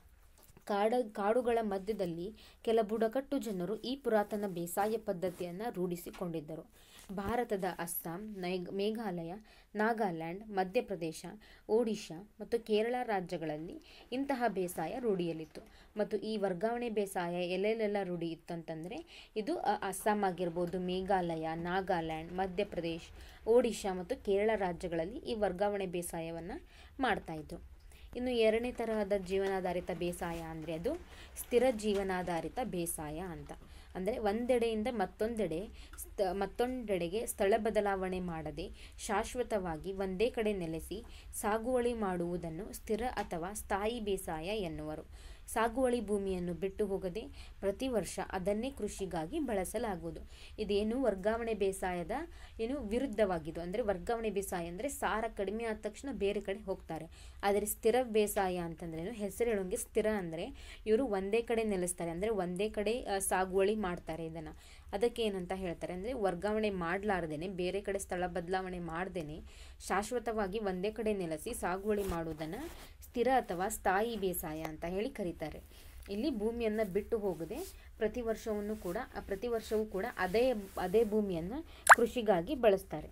ಕಾಡ ಕಾಡುಗಳ ಮಧ್ಯದಲ್ಲಿ ಕೆಲ ಬುಡಕಟ್ಟು ಜನರು ಈ ಪುರಾತನ ಬೇಸಾಯ ಪದ್ಧತಿಯನ್ನು ರೂಢಿಸಿಕೊಂಡಿದ್ದರು ಭಾರತದ ಅಸ್ಸಾಂ ನೈಗ್ ಮೇಘಾಲಯ ನಾಗಾಲ್ಯಾಂಡ್ ಮಧ್ಯಪ್ರದೇಶ ಒಡಿಶಾ ಮತ್ತು ಕೇರಳ ರಾಜ್ಯಗಳಲ್ಲಿ ಇಂತಹ ಬೇಸಾಯ ರೂಢಿಯಲ್ಲಿತ್ತು ಮತ್ತು ಈ ವರ್ಗಾವಣೆ ಬೇಸಾಯ ಎಲ್ಲೆಲ್ಲೆಲ್ಲ ರೂಢಿ ಇತ್ತು ಅಂತಂದರೆ ಇದು ಅಸ್ಸಾಂ ಆಗಿರ್ಬೋದು ಮೇಘಾಲಯ ನಾಗಾಲ್ಯಾಂಡ್ ಮಧ್ಯಪ್ರದೇಶ ಒಡಿಶಾ ಮತ್ತು ಕೇರಳ ರಾಜ್ಯಗಳಲ್ಲಿ ಈ ವರ್ಗಾವಣೆ ಬೇಸಾಯವನ್ನು ಮಾಡ್ತಾಯಿದ್ರು ಇನ್ನು ಎರಡನೇ ತರಹದ ಜೀವನಾಧಾರಿತ ಬೇಸಾಯ ಅಂದರೆ ಅದು ಸ್ಥಿರ ಜೀವನಾಧಾರಿತ ಬೇಸಾಯ ಅಂತ ಅಂದರೆ ಒಂದೆಡೆಯಿಂದ ಮತ್ತೊಂದೆಡೆ ಸ್ಥ ಮತ್ತೊಂದೆಡೆಗೆ ಸ್ಥಳ ಬದಲಾವಣೆ ಮಾಡದೆ ಶಾಶ್ವತವಾಗಿ ಒಂದೇ ಕಡೆ ನೆಲೆಸಿ ಸಾಗುವಳಿ ಮಾಡುವುದನ್ನು ಸ್ಥಿರ ಅಥವಾ ಸ್ಥಾಯಿ ಬೇಸಾಯ ಎನ್ನುವರು ಸಾಗುವಳಿ ಭೂಮಿಯನ್ನು ಬಿಟ್ಟು ಹೋಗದೆ ಪ್ರತಿ ವರ್ಷ ಅದನ್ನೇ ಕೃಷಿಗಾಗಿ ಬಳಸಲಾಗುವುದು ಇದೇನು ವರ್ಗಾವಣೆ ಬೇಸಾಯದ ಏನು ವಿರುದ್ಧವಾಗಿದ್ದು ಅಂದರೆ ವರ್ಗಾವಣೆ ಬೇಸಾಯ ಅಂದರೆ ಸಾರ ಕಡಿಮೆ ಆದ ತಕ್ಷಣ ಬೇರೆ ಕಡೆ ಹೋಗ್ತಾರೆ ಆದರೆ ಸ್ಥಿರ ಬೇಸಾಯ ಅಂತಂದ್ರೇನು ಹೆಸರು ಹೇಳೋಂಗೆ ಸ್ಥಿರ ಅಂದರೆ ಇವರು ಒಂದೇ ಕಡೆ ನೆಲೆಸ್ತಾರೆ ಅಂದರೆ ಒಂದೇ ಕಡೆ ಸಾಗುವಳಿ ಮಾಡ್ತಾರೆ ಇದನ್ನು ಅದಕ್ಕೆ ಏನಂತ ಹೇಳ್ತಾರೆ ಅಂದರೆ ವರ್ಗಾವಣೆ ಮಾಡಲಾರ್ದೇನೆ ಬೇರೆ ಕಡೆ ಸ್ಥಳ ಬದಲಾವಣೆ ಮಾಡ್ದೇನೆ ಶಾಶ್ವತವಾಗಿ ಒಂದೇ ಕಡೆ ನೆಲೆಸಿ ಸಾಗುವಳಿ ಮಾಡುವುದನ್ನು ಸ್ಥಿರ ಅಥವಾ ಸ್ಥಾಯಿ ಬೇಸಾಯ ಅಂತ ಹೇಳಿ ಕರೀತಾರೆ ಇಲ್ಲಿ ಭೂಮಿಯನ್ನು ಬಿಟ್ಟು ಹೋಗದೆ ಪ್ರತಿ ವರ್ಷವನ್ನು ಕೂಡ ಪ್ರತಿ ವರ್ಷವೂ ಕೂಡ ಅದೇ ಅದೇ ಭೂಮಿಯನ್ನು ಕೃಷಿಗಾಗಿ ಬಳಸ್ತಾರೆ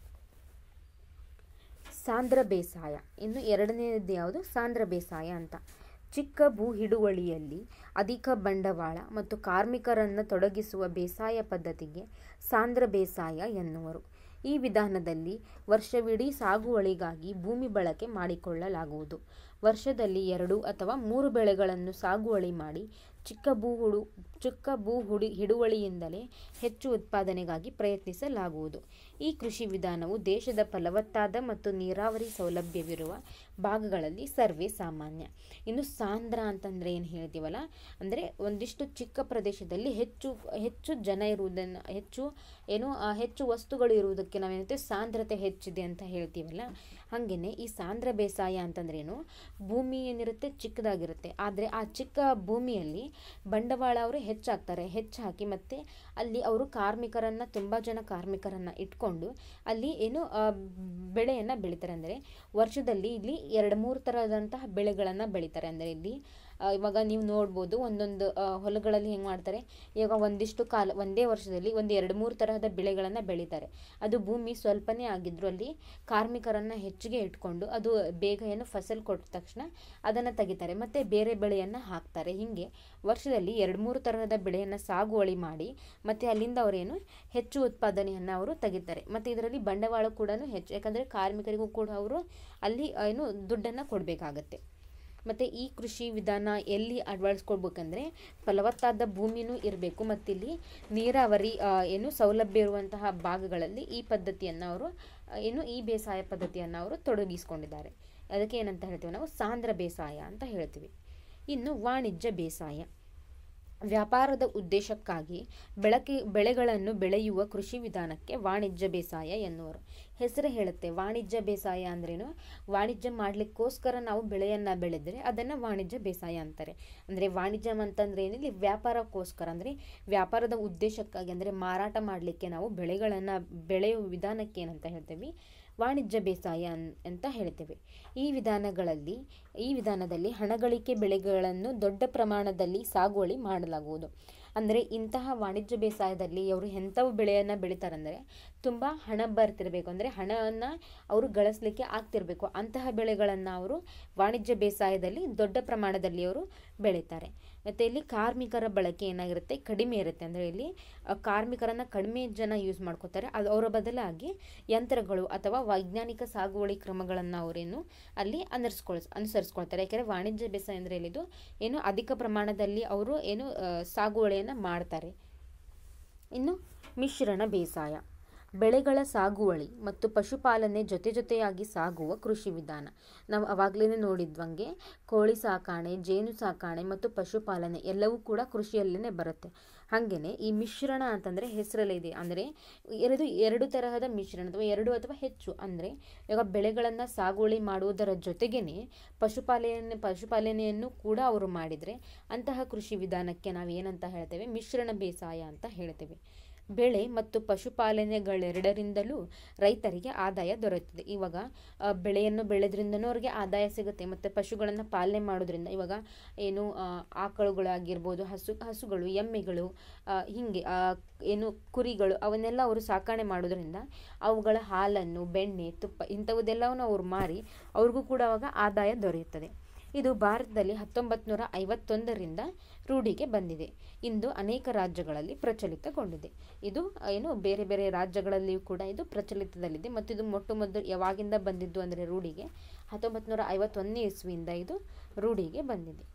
ಸಾಂದ್ರ ಬೇಸಾಯ ಇನ್ನು ಎರಡನೇದು ಯಾವುದು ಸಾಂದ್ರ ಬೇಸಾಯ ಅಂತ ಚಿಕ್ಕ ಭೂ ಹಿಡುವಳಿಯಲ್ಲಿ ಅಧಿಕ ಬಂಡವಾಳ ಮತ್ತು ಕಾರ್ಮಿಕರನ್ನು ತೊಡಗಿಸುವ ಬೇಸಾಯ ಪದ್ಧತಿಗೆ ಸಾಂದ್ರ ಬೇಸಾಯ ಎನ್ನುವರು ಈ ವಿಧಾನದಲ್ಲಿ ವರ್ಷವಿಡೀ ಸಾಗುವಳಿಗಾಗಿ ಭೂಮಿ ಬಳಕೆ ಮಾಡಿಕೊಳ್ಳಲಾಗುವುದು ವರ್ಷದಲ್ಲಿ ಎರಡು ಅಥವಾ ಮೂರು ಬೆಳೆಗಳನ್ನು ಸಾಗುವಳಿ ಮಾಡಿ ಚಿಕ್ಕ ಭೂ ಹುಡು ಚುಕ್ಕ ಭೂ ಹುಡಿ ಹಿಡುವಳಿಯಿಂದಲೇ ಹೆಚ್ಚು ಉತ್ಪಾದನೆಗಾಗಿ ಪ್ರಯತ್ನಿಸಲಾಗುವುದು ಈ ಕೃಷಿ ವಿಧಾನವು ದೇಶದ ಫಲವತ್ತಾದ ಮತ್ತು ನೀರಾವರಿ ಸೌಲಭ್ಯವಿರುವ ಭಾಗಗಳಲ್ಲಿ ಸರ್ವೇ ಸಾಮಾನ್ಯ ಇನ್ನು ಸಾಂದ್ರ ಅಂತಂದರೆ ಏನು ಹೇಳ್ತೀವಲ್ಲ ಅಂದರೆ ಒಂದಿಷ್ಟು ಚಿಕ್ಕ ಪ್ರದೇಶದಲ್ಲಿ ಹೆಚ್ಚು ಹೆಚ್ಚು ಜನ ಇರುವುದನ್ನು ಹೆಚ್ಚು ಏನು ಆ, ಹೆಚ್ಚು ವಸ್ತುಗಳು ಇರುವುದಕ್ಕೆ ನಾವೇನಂತೆ ಸಾಂದ್ರತೆ ಹೆಚ್ಚಿದೆ ಅಂತ ಹೇಳ್ತೀವಲ್ಲ ಹಾಗೆಯೇ ಈ ಸಾಂದ್ರ ಬೇಸಾಯ ಅಂತಂದ್ರೇನು ಭೂಮಿ ಏನಿರುತ್ತೆ ಚಿಕ್ಕದಾಗಿರುತ್ತೆ ಆದರೆ ಆ ಚಿಕ್ಕ ಭೂಮಿಯಲ್ಲಿ ಬಂಡವಾಳ ಅವರು ಹೆಚ್ಚಾಗ್ತಾರೆ ಹೆಚ್ಚು ಹಾಕಿ ಮತ್ತು ಅಲ್ಲಿ ಅವರು ಕಾರ್ಮಿಕರನ್ನು ತುಂಬ ಜನ ಕಾರ್ಮಿಕರನ್ನು ಇಟ್ಕೊಂಡು ಅಲ್ಲಿ ಏನು ಬೆಳೆಯನ್ನು ಬೆಳೀತಾರೆ ಅಂದರೆ ವರ್ಷದಲ್ಲಿ ಇಲ್ಲಿ ಎರಡು ಮೂರು ಥರದಂತಹ ಬೆಳೆಗಳನ್ನು ಬೆಳೀತಾರೆ ಅಂದರೆ ಇಲ್ಲಿ ಆ, ಇವಾಗ ನೀವು ನೋಡ್ಬೋದು ಒಂದೊಂದು ಆ, ಹೊಲಗಳಲ್ಲಿ ಹೆಂಗೆ ಮಾಡ್ತಾರೆ ಇವಾಗ ಒಂದಿಷ್ಟು ಕಾಲ ಒಂದೇ ವರ್ಷದಲ್ಲಿ ಒಂದು ಎರಡು ಮೂರು ತರಹದ ಬೆಳೆಗಳನ್ನು ಬೆಳೀತಾರೆ ಅದು ಭೂಮಿ ಸ್ವಲ್ಪನೇ ಆಗಿದ್ರು ಅಲ್ಲಿ ಕಾರ್ಮಿಕರನ್ನು ಹೆಚ್ಚಿಗೆ ಇಟ್ಕೊಂಡು ಅದು ಬೇಗ ಏನು ಫಸಲ್ ಕೊಟ್ಟ ತಕ್ಷಣ ಅದನ್ನು ತೆಗಿತಾರೆ ಮತ್ತು ಬೇರೆ ಬೆಳೆಯನ್ನು ಹಾಕ್ತಾರೆ ಹೀಗೆ ವರ್ಷದಲ್ಲಿ ಎರಡು ಮೂರು ತರಹದ ಬೆಳೆಯನ್ನು ಸಾಗುವಳಿ ಮಾಡಿ ಮತ್ತು ಅಲ್ಲಿಂದ ಅವರೇನು ಹೆಚ್ಚು ಉತ್ಪಾದನೆಯನ್ನು ಅವರು ತೆಗಿತಾರೆ ಮತ್ತು ಇದರಲ್ಲಿ ಬಂಡವಾಳ ಕೂಡ ಹೆಚ್ಚು ಯಾಕಂದರೆ ಕಾರ್ಮಿಕರಿಗೂ ಕೂಡ ಅವರು ಅಲ್ಲಿ ಆ, ಏನು ದುಡ್ಡನ್ನು ಕೊಡಬೇಕಾಗತ್ತೆ ಮತ್ತು ಈ ಕೃಷಿ ವಿಧಾನ ಎಲ್ಲಿ ಅಳವಡಿಸ್ಕೊಳ್ಬೇಕಂದ್ರೆ ಫಲವತ್ತಾದ ಭೂಮಿನೂ ಇರಬೇಕು ಮತ್ತು ಇಲ್ಲಿ ನೀರಾವರಿ ಆ, ಏನು ಸೌಲಭ್ಯ ಇರುವಂತಹ ಭಾಗಗಳಲ್ಲಿ ಈ ಪದ್ಧತಿಯನ್ನು ಅವರು ಆ, ಏನು ಈ ಬೇಸಾಯ ಪದ್ಧತಿಯನ್ನು ಅವರು ತೊಡಗಿಸ್ಕೊಂಡಿದ್ದಾರೆ ಅದಕ್ಕೆ ಏನಂತ ಹೇಳ್ತೀವಿ ನಾವು ಸಾಂದ್ರ ಬೇಸಾಯ ಅಂತ ಹೇಳ್ತೀವಿ ಇನ್ನು ವಾಣಿಜ್ಯ ಬೇಸಾಯ ವ್ಯಾಪಾರದ ಉದ್ದೇಶಕ್ಕಾಗಿ ಬೆಳಕಿ ಬೆಳೆಗಳನ್ನು ಬೆಳೆಯುವ ಕೃಷಿ ವಿಧಾನಕ್ಕೆ ವಾಣಿಜ್ಯ ಬೇಸಾಯ ಎನ್ನುವರು ಹೆಸರು ಹೇಳುತ್ತೆ ವಾಣಿಜ್ಯ ಬೇಸಾಯ ಅಂದ್ರೇನು ವಾಣಿಜ್ಯ ಮಾಡಲಿಕ್ಕೋಸ್ಕರ ನಾವು ಬೆಳೆಯನ್ನು ಬೆಳೆದರೆ ಅದನ್ನು ವಾಣಿಜ್ಯ ಬೇಸಾಯ ಅಂತಾರೆ ಅಂದರೆ ವಾಣಿಜ್ಯ ಅಂತಂದ್ರೆ ಏನಿಲ್ಲ ವ್ಯಾಪಾರಕ್ಕೋಸ್ಕರ ಅಂದರೆ ವ್ಯಾಪಾರದ ಉದ್ದೇಶಕ್ಕಾಗಿ ಅಂದರೆ ಮಾರಾಟ ಮಾಡಲಿಕ್ಕೆ ನಾವು ಬೆಳೆಗಳನ್ನು ಬೆಳೆಯುವ ವಿಧಾನಕ್ಕೆ ಏನಂತ ಹೇಳ್ತೀವಿ ವಾಣಿಜ್ಯ ಬೇಸಾಯ ಅನ್- ಅಂತ ಹೇಳ್ತೇವೆ ಈ ವಿಧಾನಗಳಲ್ಲಿ ಈ ವಿಧಾನದಲ್ಲಿ ಹಣಗಳಿಕೆ ಬೆಳೆಗಳನ್ನು ದೊಡ್ಡ ಪ್ರಮಾಣದಲ್ಲಿ ಸಾಗುವಳಿ ಮಾಡಲಾಗುವುದು ಅಂದರೆ ಇಂತಹ ವಾಣಿಜ್ಯ ಬೇಸಾಯದಲ್ಲಿ ಅವರು ಎಂಥವು ಬೆಳೆಯನ್ನು ಬೆಳೀತಾರಂದರೆ ತುಂಬ ಹಣ ಬರ್ತಿರಬೇಕು ಅಂದರೆ ಹಣವನ್ನು ಅವರು ಗಳಿಸ್ಲಿಕ್ಕೆ ಆಗ್ತಿರಬೇಕು ಅಂತಹ ಬೆಳೆಗಳನ್ನು ಅವರು ವಾಣಿಜ್ಯ ಬೇಸಾಯದಲ್ಲಿ ದೊಡ್ಡ ಪ್ರಮಾಣದಲ್ಲಿ ಅವರು ಬೆಳೀತಾರೆ ಮತ್ತು ಇಲ್ಲಿ ಕಾರ್ಮಿಕರ ಬಳಕೆ ಏನಾಗಿರುತ್ತೆ ಕಡಿಮೆ ಇರುತ್ತೆ ಅಂದರೆ ಇಲ್ಲಿ ಆ, ಕಾರ್ಮಿಕರನ್ನು ಕಡಿಮೆ ಜನ ಯೂಸ್ ಮಾಡ್ಕೋತಾರೆ ಅದು ಅವರ ಬದಲಾಗಿ ಯಂತ್ರಗಳು ಅಥವಾ ವೈಜ್ಞಾನಿಕ ಸಾಗುವಳಿ ಕ್ರಮಗಳನ್ನು ಅವರೇನು ಅಲ್ಲಿ ಅನುಸರಿಸ್ಕೊಳ್ ಅನುಸರಿಸ್ಕೊಳ್ತಾರೆ ಯಾಕೆಂದರೆ ವಾಣಿಜ್ಯ ಬೇಸಾಯ ಅಂದರೆ ಎಲ್ಲಿದು ಏನು ಅಧಿಕ ಪ್ರಮಾಣದಲ್ಲಿ ಅವರು ಏನು ಆ, ಸಾಗುವಳಿಯನ್ನು ಮಾಡ್ತಾರೆ ಇನ್ನು ಮಿಶ್ರಣ ಬೇಸಾಯ ಬೆಳೆಗಳ ಸಾಗುವಳಿ ಮತ್ತು ಪಶುಪಾಲನೆ ಜೊತೆ ಜೊತೆಯಾಗಿ ಸಾಗುವ ಕೃಷಿ ವಿಧಾನ ನಾವು ಅವಾಗಲೇ ನೋಡಿದ್ವಂಗೆ ಕೋಳಿ ಸಾಕಾಣೆ ಜೇನು ಸಾಕಾಣೆ ಮತ್ತು ಪಶುಪಾಲನೆ ಎಲ್ಲವೂ ಕೂಡ ಕೃಷಿಯಲ್ಲೇ ಬರುತ್ತೆ ಹಾಗೆಯೇ ಈ ಮಿಶ್ರಣ ಅಂತಂದರೆ ಹೆಸರಲ್ಲೇ ಇದೆ ಅಂದರೆ ಎರಡು ಎರಡು ತರಹದ ಮಿಶ್ರಣ ಅಥವಾ ಎರಡು ಅಥವಾ ಹೆಚ್ಚು ಅಂದರೆ ಇವಾಗ ಬೆಳೆಗಳನ್ನು ಸಾಗುವಳಿ ಮಾಡುವುದರ ಜೊತೆಗೇ ಪಶುಪಾಲನೆ ಪಶುಪಾಲನೆಯನ್ನು ಕೂಡ ಅವರು ಮಾಡಿದರೆ ಅಂತಹ ಕೃಷಿ ವಿಧಾನಕ್ಕೆ ನಾವು ಏನಂತ ಹೇಳ್ತೇವೆ ಮಿಶ್ರಣ ಬೇಸಾಯ ಅಂತ ಹೇಳ್ತೇವೆ ಬೆಳೆ ಮತ್ತು ಪಶುಪಾಲನೆಗಳೆರಡರಿಂದಲೂ ರೈತರಿಗೆ ಆದಾಯ ದೊರೆಯುತ್ತದೆ ಇವಾಗ ಆ, ಬೆಳೆಯನ್ನು ಬೆಳೆದ್ರಿಂದನೂ ಅವ್ರಿಗೆ ಆದಾಯ ಸಿಗುತ್ತೆ ಮತ್ತು ಪಶುಗಳನ್ನು ಪಾಲನೆ ಮಾಡೋದ್ರಿಂದ ಇವಾಗ ಏನು ಆ, ಆಕಳುಗಳಾಗಿರ್ಬೋದು ಹಸು ಹಸುಗಳು ಎಮ್ಮೆಗಳು ಆ, ಹೀಗೆ ಆ, ಏನು ಕುರಿಗಳು ಅವನ್ನೆಲ್ಲ ಅವರು ಸಾಕಣೆ ಮಾಡೋದ್ರಿಂದ ಅವುಗಳ ಹಾಲನ್ನು ಬೆಣ್ಣೆ ತುಪ್ಪ ಇಂಥವುದೆಲ್ಲವನ್ನು ಅವ್ರು ಮಾರಿ ಅವ್ರಿಗೂ ಕೂಡ ಅವಾಗ ಆದಾಯ ದೊರೆಯುತ್ತದೆ ಇದು ಭಾರತದಲ್ಲಿ ಹತ್ತೊಂಬತ್ತು ನೂರ ಐವತ್ತೊಂದರಿಂದ ರೂಢಿಗೆ ಬಂದಿದೆ ಇಂದು ಅನೇಕ ರಾಜ್ಯಗಳಲ್ಲಿ ಪ್ರಚಲಿತಗೊಂಡಿದೆ ಇದು ಏನು ಬೇರೆ ಬೇರೆ ರಾಜ್ಯಗಳಲ್ಲಿಯೂ ಕೂಡ ಇದು ಪ್ರಚಲಿತದಲ್ಲಿದೆ ಮತ್ತು ಇದು ಮೊಟ್ಟ ಮೊದಲು ಯಾವಾಗಿಂದ ಬಂದಿದ್ದು ಅಂದರೆ ರೂಢಿಗೆ ಹತ್ತೊಂಬತ್ತು ನೂರ ಐವತ್ತೊಂದನೇ ಇಸ್ವಿಯಿಂದ ಇದು ರೂಢಿಗೆ ಬಂದಿದೆ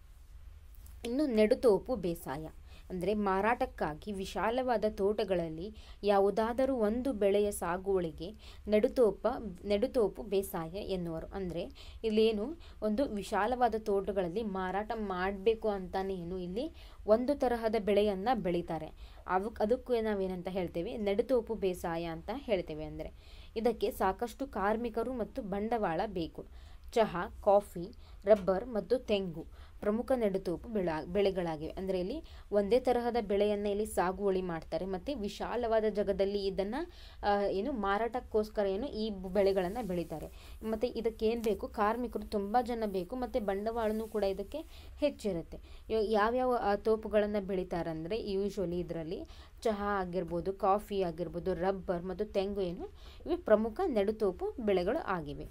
ಇನ್ನು ನೆಡುತೋಪು ಬೇಸಾಯ ಅಂದರೆ ಮಾರಾಟಕ್ಕಾಗಿ ವಿಶಾಲವಾದ ತೋಟಗಳಲ್ಲಿ ಯಾವುದಾದರೂ ಒಂದು ಬೆಳೆಯ ಸಾಗುವಳಿಗೆ ನೆಡುತೋಪ ನೆಡುತೋಪು ಬೇಸಾಯ ಎನ್ನುವರು ಅಂದರೆ ಇಲ್ಲೇನು ಒಂದು ವಿಶಾಲವಾದ ತೋಟಗಳಲ್ಲಿ ಮಾರಾಟ ಮಾಡಬೇಕು ಅಂತಾನೆ ಏನು ಇಲ್ಲಿ ಒಂದು ತರಹದ ಬೆಳೆಯನ್ನು ಬೆಳೀತಾರೆ ಅವಕ್ಕೆ ಅದಕ್ಕೂ ನಾವೇನಂತ ಹೇಳ್ತೇವೆ ನೆಡುತೋಪು ಬೇಸಾಯ ಅಂತ ಹೇಳ್ತೇವೆ ಅಂದರೆ ಇದಕ್ಕೆ ಸಾಕಷ್ಟು ಕಾರ್ಮಿಕರು ಮತ್ತು ಬಂಡವಾಳ ಬೇಕು ಚಹಾ ಕಾಫಿ ರಬ್ಬರ್ ಮತ್ತು ತೆಂಗು ಪ್ರಮುಖ ನೆಡುತೋಪು ಬೆಳ ಬೆಳೆಗಳಾಗಿವೆ ಅಂದರೆ ಇಲ್ಲಿ ಒಂದೇ ತರಹದ ಬೆಳೆಯನ್ನು ಇಲ್ಲಿ ಸಾಗುವಳಿ ಮಾಡ್ತಾರೆ ಮತ್ತು ವಿಶಾಲವಾದ ಜಾಗದಲ್ಲಿ ಇದನ್ನು ಏನು ಮಾರಾಟಕ್ಕೋಸ್ಕರ ಏನು ಈ ಬೆಳೆಗಳನ್ನು ಬೆಳೀತಾರೆ ಮತ್ತು ಇದಕ್ಕೆ ಏನು ಬೇಕು ಕಾರ್ಮಿಕರು ತುಂಬ ಜನ ಬೇಕು ಮತ್ತು ಬಂಡವಾಳನೂ ಕೂಡ ಇದಕ್ಕೆ ಹೆಚ್ಚಿರುತ್ತೆ ಇವಾಗ ಯಾವ್ಯಾವ ಆ, ತೋಪುಗಳನ್ನು ಬೆಳೀತಾರಂದರೆ ಯೂಶ್ವಲಿ ಇದರಲ್ಲಿ ಚಹಾ ಆಗಿರ್ಬೋದು ಕಾಫಿ ಆಗಿರ್ಬೋದು ರಬ್ಬರ್ ಮತ್ತು ತೆಂಗು ಏನು ಇವು ಪ್ರಮುಖ ನೆಡುತೋಪು ಬೆಳೆಗಳು ಆಗಿವೆ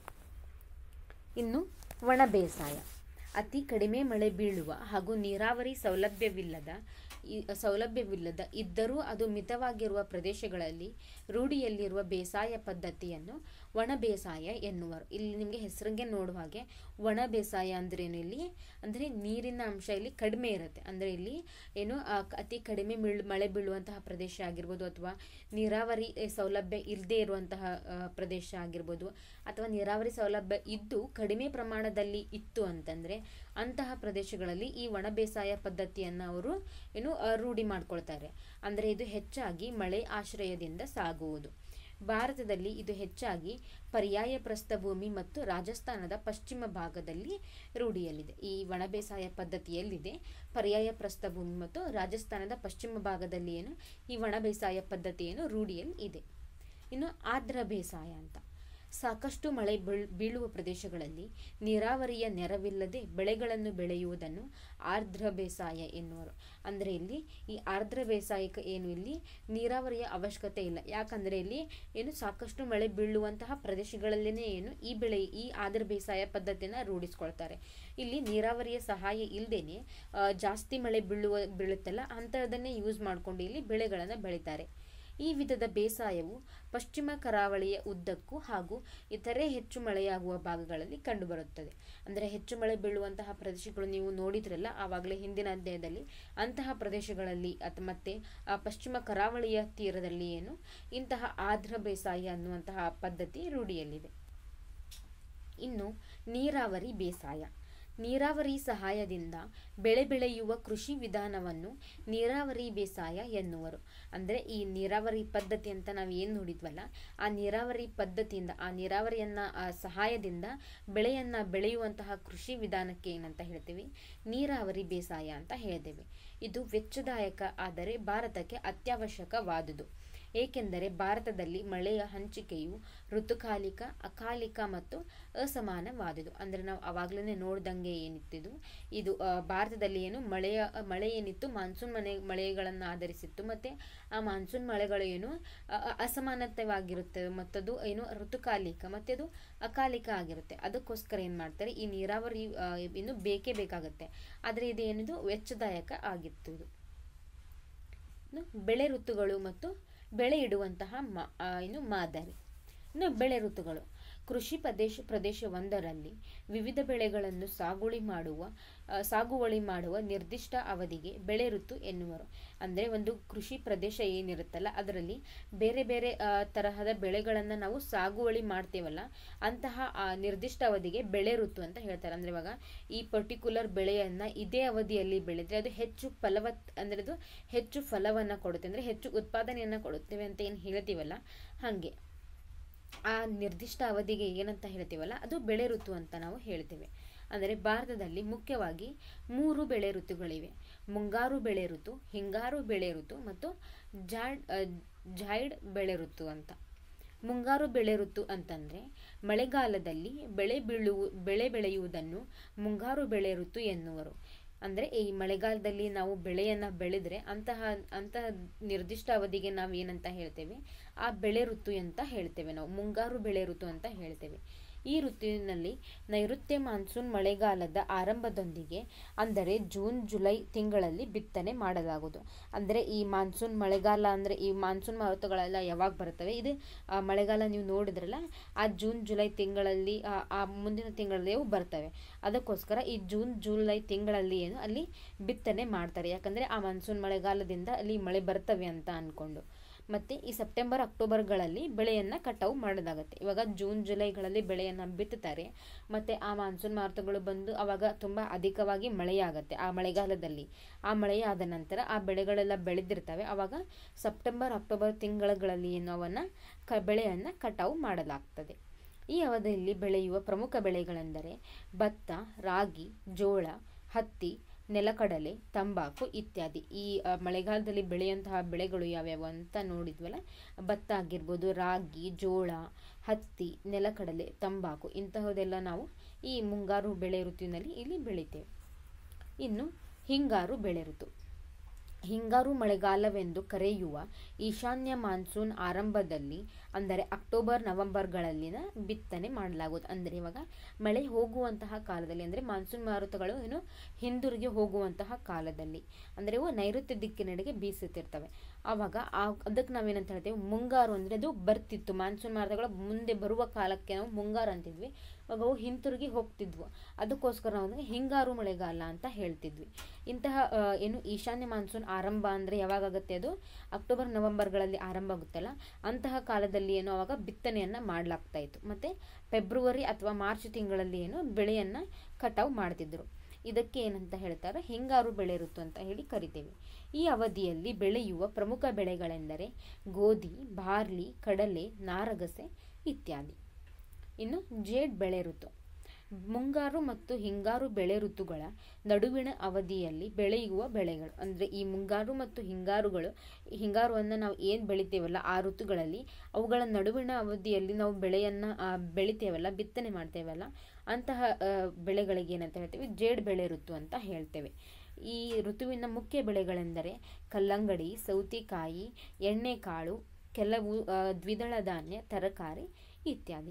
ಇನ್ನು ಒಣ ಬೇಸಾಯ ಅತಿ ಕಡಿಮೆ ಮಳೆ ಬೀಳುವ ಹಾಗೂ ನೀರಾವರಿ ಸೌಲಭ್ಯವಿಲ್ಲದ ಈ ಸೌಲಭ್ಯವಿಲ್ಲದ ಇದ್ದರೂ ಅದು ಮಿತವಾಗಿರುವ ಪ್ರದೇಶಗಳಲ್ಲಿ ರೂಢಿಯಲ್ಲಿರುವ ಬೇಸಾಯ ಪದ್ಧತಿಯನ್ನು ಒಣ ಬೇಸಾಯ ಎನ್ನುವರು ಇಲ್ಲಿ ನಿಮಗೆ ಹೆಸರಿಗೆ ನೋಡುವ ಹಾಗೆ ಒಣ ಬೇಸಾಯ ಅಂದ್ರೇನು ಇಲ್ಲಿ ಅಂದರೆ ನೀರಿನ ಅಂಶ ಇಲ್ಲಿ ಕಡಿಮೆ ಇರುತ್ತೆ ಅಂದರೆ ಇಲ್ಲಿ ಏನು ಆ, ಅತಿ ಕಡಿಮೆ ಮಿಳ್ ಮಳೆ ಬೀಳುವಂತಹ ಪ್ರದೇಶ ಆಗಿರ್ಬೋದು ಅಥವಾ ನೀರಾವರಿ ಎ, ಸೌಲಭ್ಯ ಇಲ್ಲದೆ ಇರುವಂತಹ ಆ, ಪ್ರದೇಶ ಆಗಿರ್ಬೋದು ಅಥವಾ ನೀರಾವರಿ ಸೌಲಭ್ಯ ಇದ್ದು ಕಡಿಮೆ ಪ್ರಮಾಣದಲ್ಲಿ ಇತ್ತು ಅಂತಂದರೆ ಅಂತಹ ಪ್ರದೇಶಗಳಲ್ಲಿ ಈ ಒಣ ಬೇಸಾಯ ಪದ್ಧತಿಯನ್ನು ಅವರು ಏನು ಆ, ರೂಢಿ ಮಾಡ್ಕೊಳ್ತಾರೆ ಅಂದರೆ ಇದು ಹೆಚ್ಚಾಗಿ ಮಳೆ ಆಶ್ರಯದಿಂದ ಸಾಗುವುದು ಭಾರತದಲ್ಲಿ ಇದು ಹೆಚ್ಚಾಗಿ ಪರ್ಯಾಯ ಪ್ರಸ್ಥಭೂಮಿ ಮತ್ತು ರಾಜಸ್ಥಾನದ ಪಶ್ಚಿಮ ಭಾಗದಲ್ಲಿ ರೂಢಿಯಲ್ಲಿದೆ ಈ ಒಣ ಬೇಸಾಯ ಪದ್ಧತಿಯಲ್ಲಿದೆ ಪರ್ಯಾಯ ಪ್ರಸ್ಥಭೂಮಿ ಮತ್ತು ರಾಜಸ್ಥಾನದ ಪಶ್ಚಿಮ ಭಾಗದಲ್ಲಿ ಏನು ಈ ಒಣ ಬೇಸಾಯ ಪದ್ಧತಿಯನ್ನು ರೂಢಿಯಲ್ಲಿ ಇದೆ ಇನ್ನು ಆರ್ದ್ರ ಬೇಸಾಯ ಅಂತ ಸಾಕಷ್ಟು ಮಳೆ ಬೀಳ್ ಬೀಳುವ ಪ್ರದೇಶಗಳಲ್ಲಿ ನೀರಾವರಿಯ ನೆರವಿಲ್ಲದೆ ಬೆಳೆಗಳನ್ನು ಬೆಳೆಯುವುದನ್ನು ಆರ್ದ್ರ ಬೇಸಾಯ ಎನ್ನುವರು ಅಂದರೆ ಇಲ್ಲಿ ಈ ಆರ್ದ್ರ ಬೇಸಾಯಕ್ಕೆ ಏನು ಇಲ್ಲಿ ನೀರಾವರಿಯ ಅವಶ್ಯಕತೆ ಇಲ್ಲ ಯಾಕಂದರೆ ಇಲ್ಲಿ ಏನು ಸಾಕಷ್ಟು ಮಳೆ ಬೀಳುವಂತಹ ಪ್ರದೇಶಗಳಲ್ಲೇ ಏನು ಈ ಬೆಳೆ ಈ ಆರ್ದ್ರ ಬೇಸಾಯ ಪದ್ಧತಿಯನ್ನು ರೂಢಿಸ್ಕೊಳ್ತಾರೆ ಇಲ್ಲಿ ನೀರಾವರಿಯ ಸಹಾಯ ಇಲ್ಲದೇನೆ ಜಾಸ್ತಿ ಮಳೆ ಬೀಳುವ ಬೀಳುತ್ತಲ್ಲ ಅಂಥದ್ದನ್ನೇ ಯೂಸ್ ಮಾಡಿಕೊಂಡು ಇಲ್ಲಿ ಬೆಳೆಗಳನ್ನು ಬೆಳೀತಾರೆ ಈ ವಿಧದ ಬೇಸಾಯವು ಪಶ್ಚಿಮ ಕರಾವಳಿಯ ಉದ್ದಕ್ಕೂ ಹಾಗೂ ಇತರೆ ಹೆಚ್ಚು ಮಳೆಯಾಗುವ ಭಾಗಗಳಲ್ಲಿ ಕಂಡುಬರುತ್ತದೆ ಅಂದರೆ ಹೆಚ್ಚು ಮಳೆ ಬೀಳುವಂತಹ ಪ್ರದೇಶಗಳು ನೀವು ನೋಡಿದ್ರಲ್ಲ ಆವಾಗಲೇ ಹಿಂದಿನ ಅಧ್ಯಾಯದಲ್ಲಿ ಅಂತಹ ಪ್ರದೇಶಗಳಲ್ಲಿ ಅಥವಾ ಮತ್ತೆ ಆ ಪಶ್ಚಿಮ ಕರಾವಳಿಯ ತೀರದಲ್ಲಿ ಏನು ಇಂತಹ ಆರ್ದ್ರ ಬೇಸಾಯ ಅನ್ನುವಂತಹ ಪದ್ಧತಿ ರೂಢಿಯಲ್ಲಿದೆ ಇನ್ನು ನೀರಾವರಿ ಬೇಸಾಯ ನೀರಾವರಿ ಸಹಾಯದಿಂದ ಬೆಳೆ ಬೆಳೆಯುವ ಕೃಷಿ ವಿಧಾನವನ್ನು ನೀರಾವರಿ ಬೇಸಾಯ ಎನ್ನುವರು ಅಂದರೆ ಈ ನೀರಾವರಿ ಪದ್ಧತಿ ಅಂತ ನಾವು ಏನು ನೋಡಿದ್ವಲ್ಲ ಆ ನೀರಾವರಿ ಪದ್ಧತಿಯಿಂದ ಆ ನೀರಾವರಿಯನ್ನ ಆ ಸಹಾಯದಿಂದ ಬೆಳೆಯನ್ನ ಬೆಳೆಯುವಂತಹ ಕೃಷಿ ವಿಧಾನಕ್ಕೆ ಏನಂತ ಹೇಳ್ತೀವಿ ನೀರಾವರಿ ಬೇಸಾಯ ಅಂತ ಹೇಳ್ತೇವೆ ಇದು ವೆಚ್ಚದಾಯಕ ಆದರೆ ಭಾರತಕ್ಕೆ ಅತ್ಯವಶ್ಯಕವಾದುದು ಏಕೆಂದರೆ ಭಾರತದಲ್ಲಿ ಮಳೆಯ ಹಂಚಿಕೆಯು ಋತುಕಾಲಿಕ ಅಕಾಲಿಕ ಮತ್ತು ಅಸಮಾನವಾದುದು ಅಂದರೆ ನಾವು ಅವಾಗಲೇ ನೋಡ್ದಂಗೆ ಏನಿತ್ತಿದು ಇದು ಆ, ಭಾರತದಲ್ಲಿ ಏನು ಮಳೆಯ ಮಳೆ ಏನಿತ್ತು ಮಾನ್ಸೂನ್ ಮನೆ ಮಳೆಗಳನ್ನು ಆಧರಿಸಿತ್ತು ಮತ್ತು ಆ ಮಾನ್ಸೂನ್ ಮಳೆಗಳು ಏನು ಅ- ಅ- ಅಸಮಾನತೆವಾಗಿರುತ್ತದೆ ಮತ್ತದು ಏನು ಋತುಕಾಲಿಕ ಮತ್ತು ಅದು ಅಕಾಲಿಕ ಆಗಿರುತ್ತೆ ಅದಕ್ಕೋಸ್ಕರ ಏನು ಮಾಡ್ತಾರೆ ಈ ನೀರಾವರಿ ಆ, ಇನ್ನು ಬೇಕೇ ಬೇಕಾಗುತ್ತೆ ಆದರೆ ಇದು ಏನಿದು ವೆಚ್ಚದಾಯಕ ಆಗಿತ್ತು ಇದು ಇನ್ನು ಬೆಳೆ ಋತುಗಳು ಮತ್ತು ಬೆಳೆ ಇಡುವಂತಹ ಮಾ ಆ, ಏನು ಮಾದರಿ ಇನ್ನು ಬೆಳೆ ಋತುಗಳು ಕೃಷಿ ಪ್ರದೇಶ ಪ್ರದೇಶವೊಂದರಲ್ಲಿ ವಿವಿಧ ಬೆಳೆಗಳನ್ನು ಸಾಗುವಳಿ ಮಾಡುವ ಆ, ಸಾಗುವಳಿ ಮಾಡುವ ನಿರ್ದಿಷ್ಟ ಅವಧಿಗೆ ಬೆಳೆ ಋತು ಎನ್ನುವರು ಅಂದರೆ ಒಂದು ಕೃಷಿ ಪ್ರದೇಶ ಏನಿರುತ್ತಲ್ಲ ಅದರಲ್ಲಿ ಬೇರೆ ಬೇರೆ ಆ, ತರಹದ ಬೆಳೆಗಳನ್ನು ನಾವು ಸಾಗುವಳಿ ಮಾಡ್ತೇವಲ್ಲ ಅಂತಹ ಆ ನಿರ್ದಿಷ್ಟ ಅವಧಿಗೆ ಬೆಳೆ ಋತು ಅಂತ ಹೇಳ್ತಾರೆ ಅಂದರೆ ಇವಾಗ ಈ ಪರ್ಟಿಕ್ಯುಲರ್ ಬೆಳೆಯನ್ನು ಇದೇ ಅವಧಿಯಲ್ಲಿ ಬೆಳೆದ್ರೆ ಅದು ಹೆಚ್ಚು ಫಲವತ್ ಅಂದರೆ ಅದು ಹೆಚ್ಚು ಫಲವನ್ನು ಕೊಡುತ್ತೆ ಅಂದರೆ ಹೆಚ್ಚು ಉತ್ಪಾದನೆಯನ್ನು ಕೊಡುತ್ತೇವೆ ಅಂತ ಏನು ಹೇಳ್ತೀವಲ್ಲ ಹಾಗೆ ಆ ನಿರ್ದಿಷ್ಟ ಅವಧಿಗೆ ಏನಂತ ಹೇಳ್ತೀವಲ್ಲ ಅದು ಬೆಳೆ ಋತು ಅಂತ ನಾವು ಹೇಳ್ತೇವೆ ಅಂದರೆ ಭಾರತದಲ್ಲಿ ಮುಖ್ಯವಾಗಿ ಮೂರು ಬೆಳೆ ಋತುಗಳಿವೆ ಮುಂಗಾರು ಬೆಳೆ ಋತು ಹಿಂಗಾರು ಬೆಳೆ ಋತು ಮತ್ತು ಜಾಡ್ ಅ, ಜಾಯ್ಡ್ ಬೆಳೆ ಋತು ಅಂತ ಮುಂಗಾರು ಬೆಳೆ ಋತು ಅಂತಂದರೆ ಮಳೆಗಾಲದಲ್ಲಿ ಬೆಳೆ ಬೀಳುವು ಬೆಳೆ ಬೆಳೆಯುವುದನ್ನು ಮುಂಗಾರು ಬೆಳೆ ಋತು ಎನ್ನುವರು ಅಂದರೆ ಈ ಮಳೆಗಾಲದಲ್ಲಿ ನಾವು ಬೆಳೆಯನ್ನು ಬೆಳೆದ್ರೆ ಅಂತಹ ಅಂತಹ ನಿರ್ದಿಷ್ಟ ಅವಧಿಗೆ ನಾವು ಏನಂತ ಹೇಳ್ತೇವೆ ಆ ಬೆಳೆ ಋತು ಅಂತ ಹೇಳ್ತೇವೆ ನಾವು ಮುಂಗಾರು ಬೆಳೆ ಋತು ಅಂತ ಹೇಳ್ತೇವೆ ಈ ಋತುವಿನಲ್ಲಿ ನೈಋತ್ಯ ಮಾನ್ಸೂನ್ ಮಳೆಗಾಲದ ಆರಂಭದೊಂದಿಗೆ ಅಂದರೆ ಜೂನ್ ಜುಲೈ ತಿಂಗಳಲ್ಲಿ ಬಿತ್ತನೆ ಮಾಡಲಾಗುವುದು ಅಂದರೆ ಈ ಮಾನ್ಸೂನ್ ಮಳೆಗಾಲ ಅಂದರೆ ಈ ಮಾನ್ಸೂನ್ ಋತುಗಳೆಲ್ಲ ಯಾವಾಗ ಬರ್ತವೆ ಇದು ಆ ಮಳೆಗಾಲ ನೀವು ನೋಡಿದ್ರಲ್ಲ ಆ ಜೂನ್ ಜುಲೈ ತಿಂಗಳಲ್ಲಿ ಆ- ಆ ಮುಂದಿನ ತಿಂಗಳಲ್ಲಿ ಅವು ಬರ್ತವೆ ಅದಕ್ಕೋಸ್ಕರ ಈ ಜೂನ್ ಜುಲೈ ತಿಂಗಳಲ್ಲಿ ಏನು ಅಲ್ಲಿ ಬಿತ್ತನೆ ಮಾಡ್ತಾರೆ ಯಾಕಂದರೆ ಆ ಮಾನ್ಸೂನ್ ಮಳೆಗಾಲದಿಂದ ಅಲ್ಲಿ ಮಳೆ ಬರ್ತವೆ ಅಂತ ಅಂದ್ಕೊಂಡು ಮತ್ತು ಈ ಸೆಪ್ಟೆಂಬರ್ ಅಕ್ಟೋಬರ್ಗಳಲ್ಲಿ ಬೆಳೆಯನ್ನು ಕಟಾವು ಮಾಡೋದಾಗುತ್ತೆ ಇವಾಗ ಜೂನ್ ಜುಲೈಗಳಲ್ಲಿ ಬೆಳೆಯನ್ನು ಬಿತ್ತುತ್ತಾರೆ ಮತ್ತು ಆ ಮಾನ್ಸೂನ್ ಮಾರುತಗಳು ಬಂದು ಆವಾಗ ತುಂಬ ಅಧಿಕವಾಗಿ ಮಳೆಯಾಗುತ್ತೆ ಆ ಮಳೆಗಾಲದಲ್ಲಿ ಆ ಮಳೆಯಾದ ನಂತರ ಆ ಬೆಳೆಗಳೆಲ್ಲ ಬೆಳೆದಿರ್ತವೆ ಆವಾಗ ಸೆಪ್ಟೆಂಬರ್ ಅಕ್ಟೋಬರ್ ತಿಂಗಳುಗಳಲ್ಲಿ ಏನು ಅವನ್ನು ಕ ಬೆಳೆಯನ್ನು ಕಟಾವು ಮಾಡಲಾಗ್ತದೆ ಈ ಅವಧಿಯಲ್ಲಿ ಬೆಳೆಯುವ ಪ್ರಮುಖ ಬೆಳೆಗಳೆಂದರೆ ಭತ್ತ ರಾಗಿ ಜೋಳ ಹತ್ತಿ ನೆಲಕಡಲೆ ತಂಬಾಕು ಇತ್ಯಾದಿ ಈ ಆ, ಮಳೆಗಾಲದಲ್ಲಿ ಬೆಳೆಯುವಂತಹ ಬೆಳೆಗಳು ಯಾವ್ಯಾವು ಅಂತ ನೋಡಿದ್ವಲ್ಲ ಭತ್ತ ಆಗಿರ್ಬೋದು ರಾಗಿ ಜೋಳ ಹತ್ತಿ ನೆಲಕಡಲೆ ತಂಬಾಕು ಇಂತಹದೆಲ್ಲ ನಾವು ಈ ಮುಂಗಾರು ಬೆಳೆ ಋತುವಿನಲ್ಲಿ ಇಲ್ಲಿ ಬೆಳಿತೇವೆ ಇನ್ನು ಹಿಂಗಾರು ಬೆಳೆ ಋತು ಹಿಂಗಾರು ಮಳೆಗಾಲವೆಂದು ಕರೆಯುವ ಈಶಾನ್ಯ ಮಾನ್ಸೂನ್ ಆರಂಭದಲ್ಲಿ ಅಂದರೆ ಅಕ್ಟೋಬರ್ ನವೆಂಬರ್ಗಳಲ್ಲಿನ ಬಿತ್ತನೆ ಮಾಡಲಾಗುವುದು ಅಂದರೆ ಇವಾಗ ಮಳೆ ಹೋಗುವಂತಹ ಕಾಲದಲ್ಲಿ ಅಂದರೆ ಮಾನ್ಸೂನ್ ಮಾರುತಗಳು ಏನು ಹಿಂದಿರುಗಿ ಹೋಗುವಂತಹ ಕಾಲದಲ್ಲಿ ಅಂದರೆ ಇವು ನೈಋತ್ಯ ದಿಕ್ಕಿನೆಡೆಗೆ ಬೀಸುತ್ತಿರ್ತವೆ ಆವಾಗ ಆ ಅದಕ್ಕೆ ನಾವೇನಂತ ಹೇಳ್ತೇವೆ ಮುಂಗಾರು ಅಂದರೆ ಅದು ಬರ್ತಿತ್ತು ಮಾನ್ಸೂನ್ ಮಾರುತಗಳು ಮುಂದೆ ಬರುವ ಕಾಲಕ್ಕೆ ನಾವು ಮುಂಗಾರು ಅಂತಿದ್ವಿ ಅವಾಗ ಅವು ಹಿಂತಿರುಗಿ ಹೋಗ್ತಿದ್ವು ಅದಕ್ಕೋಸ್ಕರ ನಾವು ಅದನ್ನ ಹಿಂಗಾರು ಮಳೆಗಾಲ ಅಂತ ಹೇಳ್ತಿದ್ವಿ ಇಂತಹ ಆ, ಏನು ಈಶಾನ್ಯ ಮಾನ್ಸೂನ್ ಆರಂಭ ಅಂದರೆ ಯಾವಾಗಾಗುತ್ತೆ ಅದು ಅಕ್ಟೋಬರ್ ನವೆಂಬರ್ಗಳಲ್ಲಿ ಆರಂಭ ಆಗುತ್ತಲ್ಲ ಅಂತಹ ಕಾಲದಲ್ಲಿ ಏನು ಅವಾಗ ಬಿತ್ತನೆಯನ್ನು ಮಾಡಲಾಗ್ತಾ ಇತ್ತು ಮತ್ತು ಫೆಬ್ರವರಿ ಅಥವಾ ಮಾರ್ಚ್ ತಿಂಗಳಲ್ಲಿ ಏನು ಬೆಳೆಯನ್ನು ಕಟಾವು ಮಾಡ್ತಿದ್ರು ಇದಕ್ಕೆ ಏನಂತ ಹೇಳ್ತಾರೆ ಹಿಂಗಾರು ಬೆಳೆ ಋತು ಅಂತ ಹೇಳಿ ಕರಿತೇವೆ ಈ ಅವಧಿಯಲ್ಲಿ ಬೆಳೆಯುವ ಪ್ರಮುಖ ಬೆಳೆಗಳೆಂದರೆ ಗೋಧಿ ಬಾರ್ಲಿ ಕಡಲೆ ನಾರಗಸೆ ಇತ್ಯಾದಿ ಇನ್ನು ಜೇಡ್ ಬೆಳೆ ಋತು ಮುಂಗಾರು ಮತ್ತು ಹಿಂಗಾರು ಬೆಳೆ ಋತುಗಳ ನಡುವಿನ ಅವಧಿಯಲ್ಲಿ ಬೆಳೆಯುವ ಬೆಳೆಗಳು ಅಂದರೆ ಈ ಮುಂಗಾರು ಮತ್ತು ಹಿಂಗಾರುಗಳು ಹಿಂಗಾರುವನ್ನು ನಾವು ಏನು ಬೆಳಿತೇವಲ್ಲ ಆ ಋತುಗಳಲ್ಲಿ ಅವುಗಳ ನಡುವಿನ ಅವಧಿಯಲ್ಲಿ ನಾವು ಬೆಳೆಯನ್ನು ಬೆಳಿತೇವಲ್ಲ ಬಿತ್ತನೆ ಮಾಡ್ತೇವಲ್ಲ ಅಂತಹ ಆ, ಬೆಳೆಗಳಿಗೆ ಏನಂತ ಹೇಳ್ತೇವೆ ಜೇಡ್ ಬೆಳೆ ಋತು ಅಂತ ಹೇಳ್ತೇವೆ ಈ ಋತುವಿನ ಮುಖ್ಯ ಬೆಳೆಗಳೆಂದರೆ ಕಲ್ಲಂಗಡಿ ಸೌತೆಕಾಯಿ ಎಣ್ಣೆಕಾಳು ಕೆಲವು ಆ, ದ್ವಿದಳ ಧಾನ್ಯ ತರಕಾರಿ ಇತ್ಯಾದಿ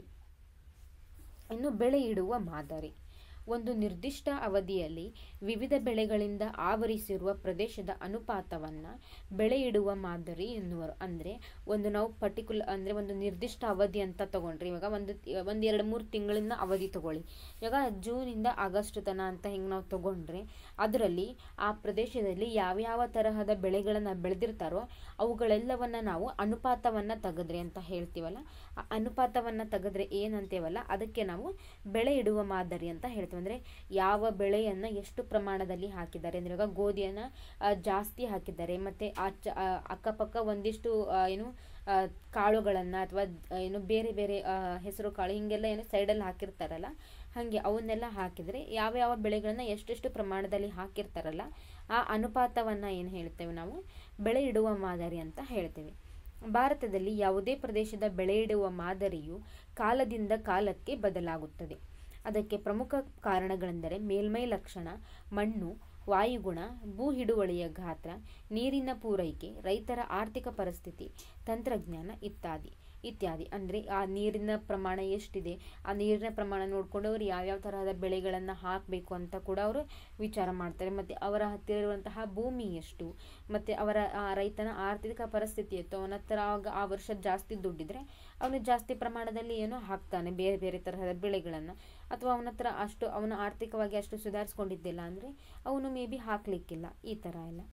ಇನ್ನು ಬೆಳೆ ಇಡುವ ಮಾದರಿ ಒಂದು ನಿರ್ದಿಷ್ಟ ಅವಧಿಯಲ್ಲಿ ವಿವಿಧ ಬೆಳೆಗಳಿಂದ ಆವರಿಸಿರುವ ಪ್ರದೇಶದ ಅನುಪಾತವನ್ನು ಬೆಳೆ ಇಡುವ ಮಾದರಿ ಎನ್ನುವರು ಅಂದರೆ ಒಂದು ನಾವು ಪರ್ಟಿಕ್ಯುಲರ್ ಅಂದರೆ ಒಂದು ನಿರ್ದಿಷ್ಟ ಅವಧಿ ಅಂತ ತಗೊಂಡ್ರೆ ಇವಾಗ ಒಂದು ಒಂದು ಎರಡು ಮೂರು ತಿಂಗಳಿಂದ ಅವಧಿ ತಗೊಳ್ಳಿ ಇವಾಗ ಜೂನಿಂದ ಆಗಸ್ಟ್ ತನ ಅಂತ ಹಿಂಗೆ ನಾವು ತಗೊಂಡ್ರೆ ಅದರಲ್ಲಿ ಆ ಪ್ರದೇಶದಲ್ಲಿ ಯಾವ್ಯಾವ ತರಹದ ಬೆಳೆಗಳನ್ನು ಬೆಳೆದಿರ್ತಾರೋ ಅವುಗಳೆಲ್ಲವನ್ನು ನಾವು ಅನುಪಾತವನ್ನು ತೆಗೆದ್ರೆ ಅಂತ ಹೇಳ್ತೀವಲ್ಲ ಆ ಅನುಪಾತವನ್ನು ತೆಗೆದ್ರೆ ಏನಂತೇವಲ್ಲ ಅದಕ್ಕೆ ನಾವು ಬೆಳೆ ಇಡುವ ಮಾದರಿ ಅಂತ ಹೇಳ್ತೀವಿ ಅಂದರೆ ಯಾವ ಬೆಳೆಯನ್ನು ಎಷ್ಟು ಪ್ರಮಾಣದಲ್ಲಿ ಹಾಕಿದ್ದಾರೆ ಅಂದರೆ ಇವಾಗ ಗೋಧಿಯನ್ನು ಆ, ಜಾಸ್ತಿ ಹಾಕಿದ್ದಾರೆ ಮತ್ತು ಆಚ ಆ, ಅಕ್ಕಪಕ್ಕ ಒಂದಿಷ್ಟು ಆ, ಏನು ಆ, ಕಾಳುಗಳನ್ನು ಅಥವಾ ಏನು ಬೇರೆ ಬೇರೆ ಆ, ಹೆಸರು ಕಾಳು ಹೀಗೆಲ್ಲ ಏನು ಸೈಡಲ್ಲಿ ಹಾಕಿರ್ತಾರಲ್ಲ ಹಾಗೆ ಅವನ್ನೆಲ್ಲ ಹಾಕಿದರೆ ಯಾವ ಯಾವ ಬೆಳೆಗಳನ್ನ ಎಷ್ಟೆಷ್ಟು ಪ್ರಮಾಣದಲ್ಲಿ ಹಾಕಿರ್ತಾರಲ್ಲ ಆ ಅನುಪಾತವನ್ನು ಏನು ಹೇಳ್ತೇವೆ ನಾವು ಬೆಳೆ ಇಡುವ ಮಾದರಿ ಅಂತ ಹೇಳ್ತೇವೆ ಭಾರತದಲ್ಲಿ ಯಾವುದೇ ಪ್ರದೇಶದ ಬೆಳೆ ಇಡುವ ಮಾದರಿಯು ಕಾಲದಿಂದ ಕಾಲಕ್ಕೆ ಬದಲಾಗುತ್ತದೆ ಅದಕ್ಕೆ ಪ್ರಮುಖ ಕಾರಣಗಳೆಂದರೆ ಮೇಲ್ಮೈ ಲಕ್ಷಣ ಮಣ್ಣು ವಾಯುಗುಣ ಭೂ ಹಿಡುವಳಿಯ ಗಾತ್ರ ನೀರಿನ ಪೂರೈಕೆ ರೈತರ ಆರ್ಥಿಕ ಪರಿಸ್ಥಿತಿ ತಂತ್ರಜ್ಞಾನ ಇತ್ಯಾದಿ ಇತ್ಯಾದಿ ಅಂದರೆ ಆ ನೀರಿನ ಪ್ರಮಾಣ ಎಷ್ಟಿದೆ ಆ ನೀರಿನ ಪ್ರಮಾಣ ನೋಡಿಕೊಂಡು ಅವರು ಯಾವ್ಯಾವ ತರಹದ ಬೆಳೆಗಳನ್ನು ಹಾಕಬೇಕು ಅಂತ ಕೂಡ ಅವರು ವಿಚಾರ ಮಾಡ್ತಾರೆ ಮತ್ತು ಅವರ ಹತ್ತಿರ ಇರುವಂತಹ ಭೂಮಿ ಎಷ್ಟು ಮತ್ತು ಅವರ ಆ ರೈತನ ಆರ್ಥಿಕ ಪರಿಸ್ಥಿತಿ ಇತ್ತು ಅವನ ಹತ್ರ ಆಗ ಆ ವರ್ಷ ಜಾಸ್ತಿ ದುಡ್ಡಿದ್ರೆ ಅವನು ಜಾಸ್ತಿ ಪ್ರಮಾಣದಲ್ಲಿ ಏನೋ ಹಾಕ್ತಾನೆ ಬೇರೆ ಬೇರೆ ತರಹದ ಬೆಳೆಗಳನ್ನು ಅಥವಾ ಅವನ ಹತ್ರ ಅಷ್ಟು ಅವನು ಆರ್ಥಿಕವಾಗಿ ಅಷ್ಟು ಸುಧಾರಿಸ್ಕೊಂಡಿದ್ದಿಲ್ಲ ಅಂದರೆ ಅವನು ಮೇ ಬಿ ಹಾಕಲಿಕ್ಕಿಲ್ಲ ಈ ಥರ ಎಲ್ಲ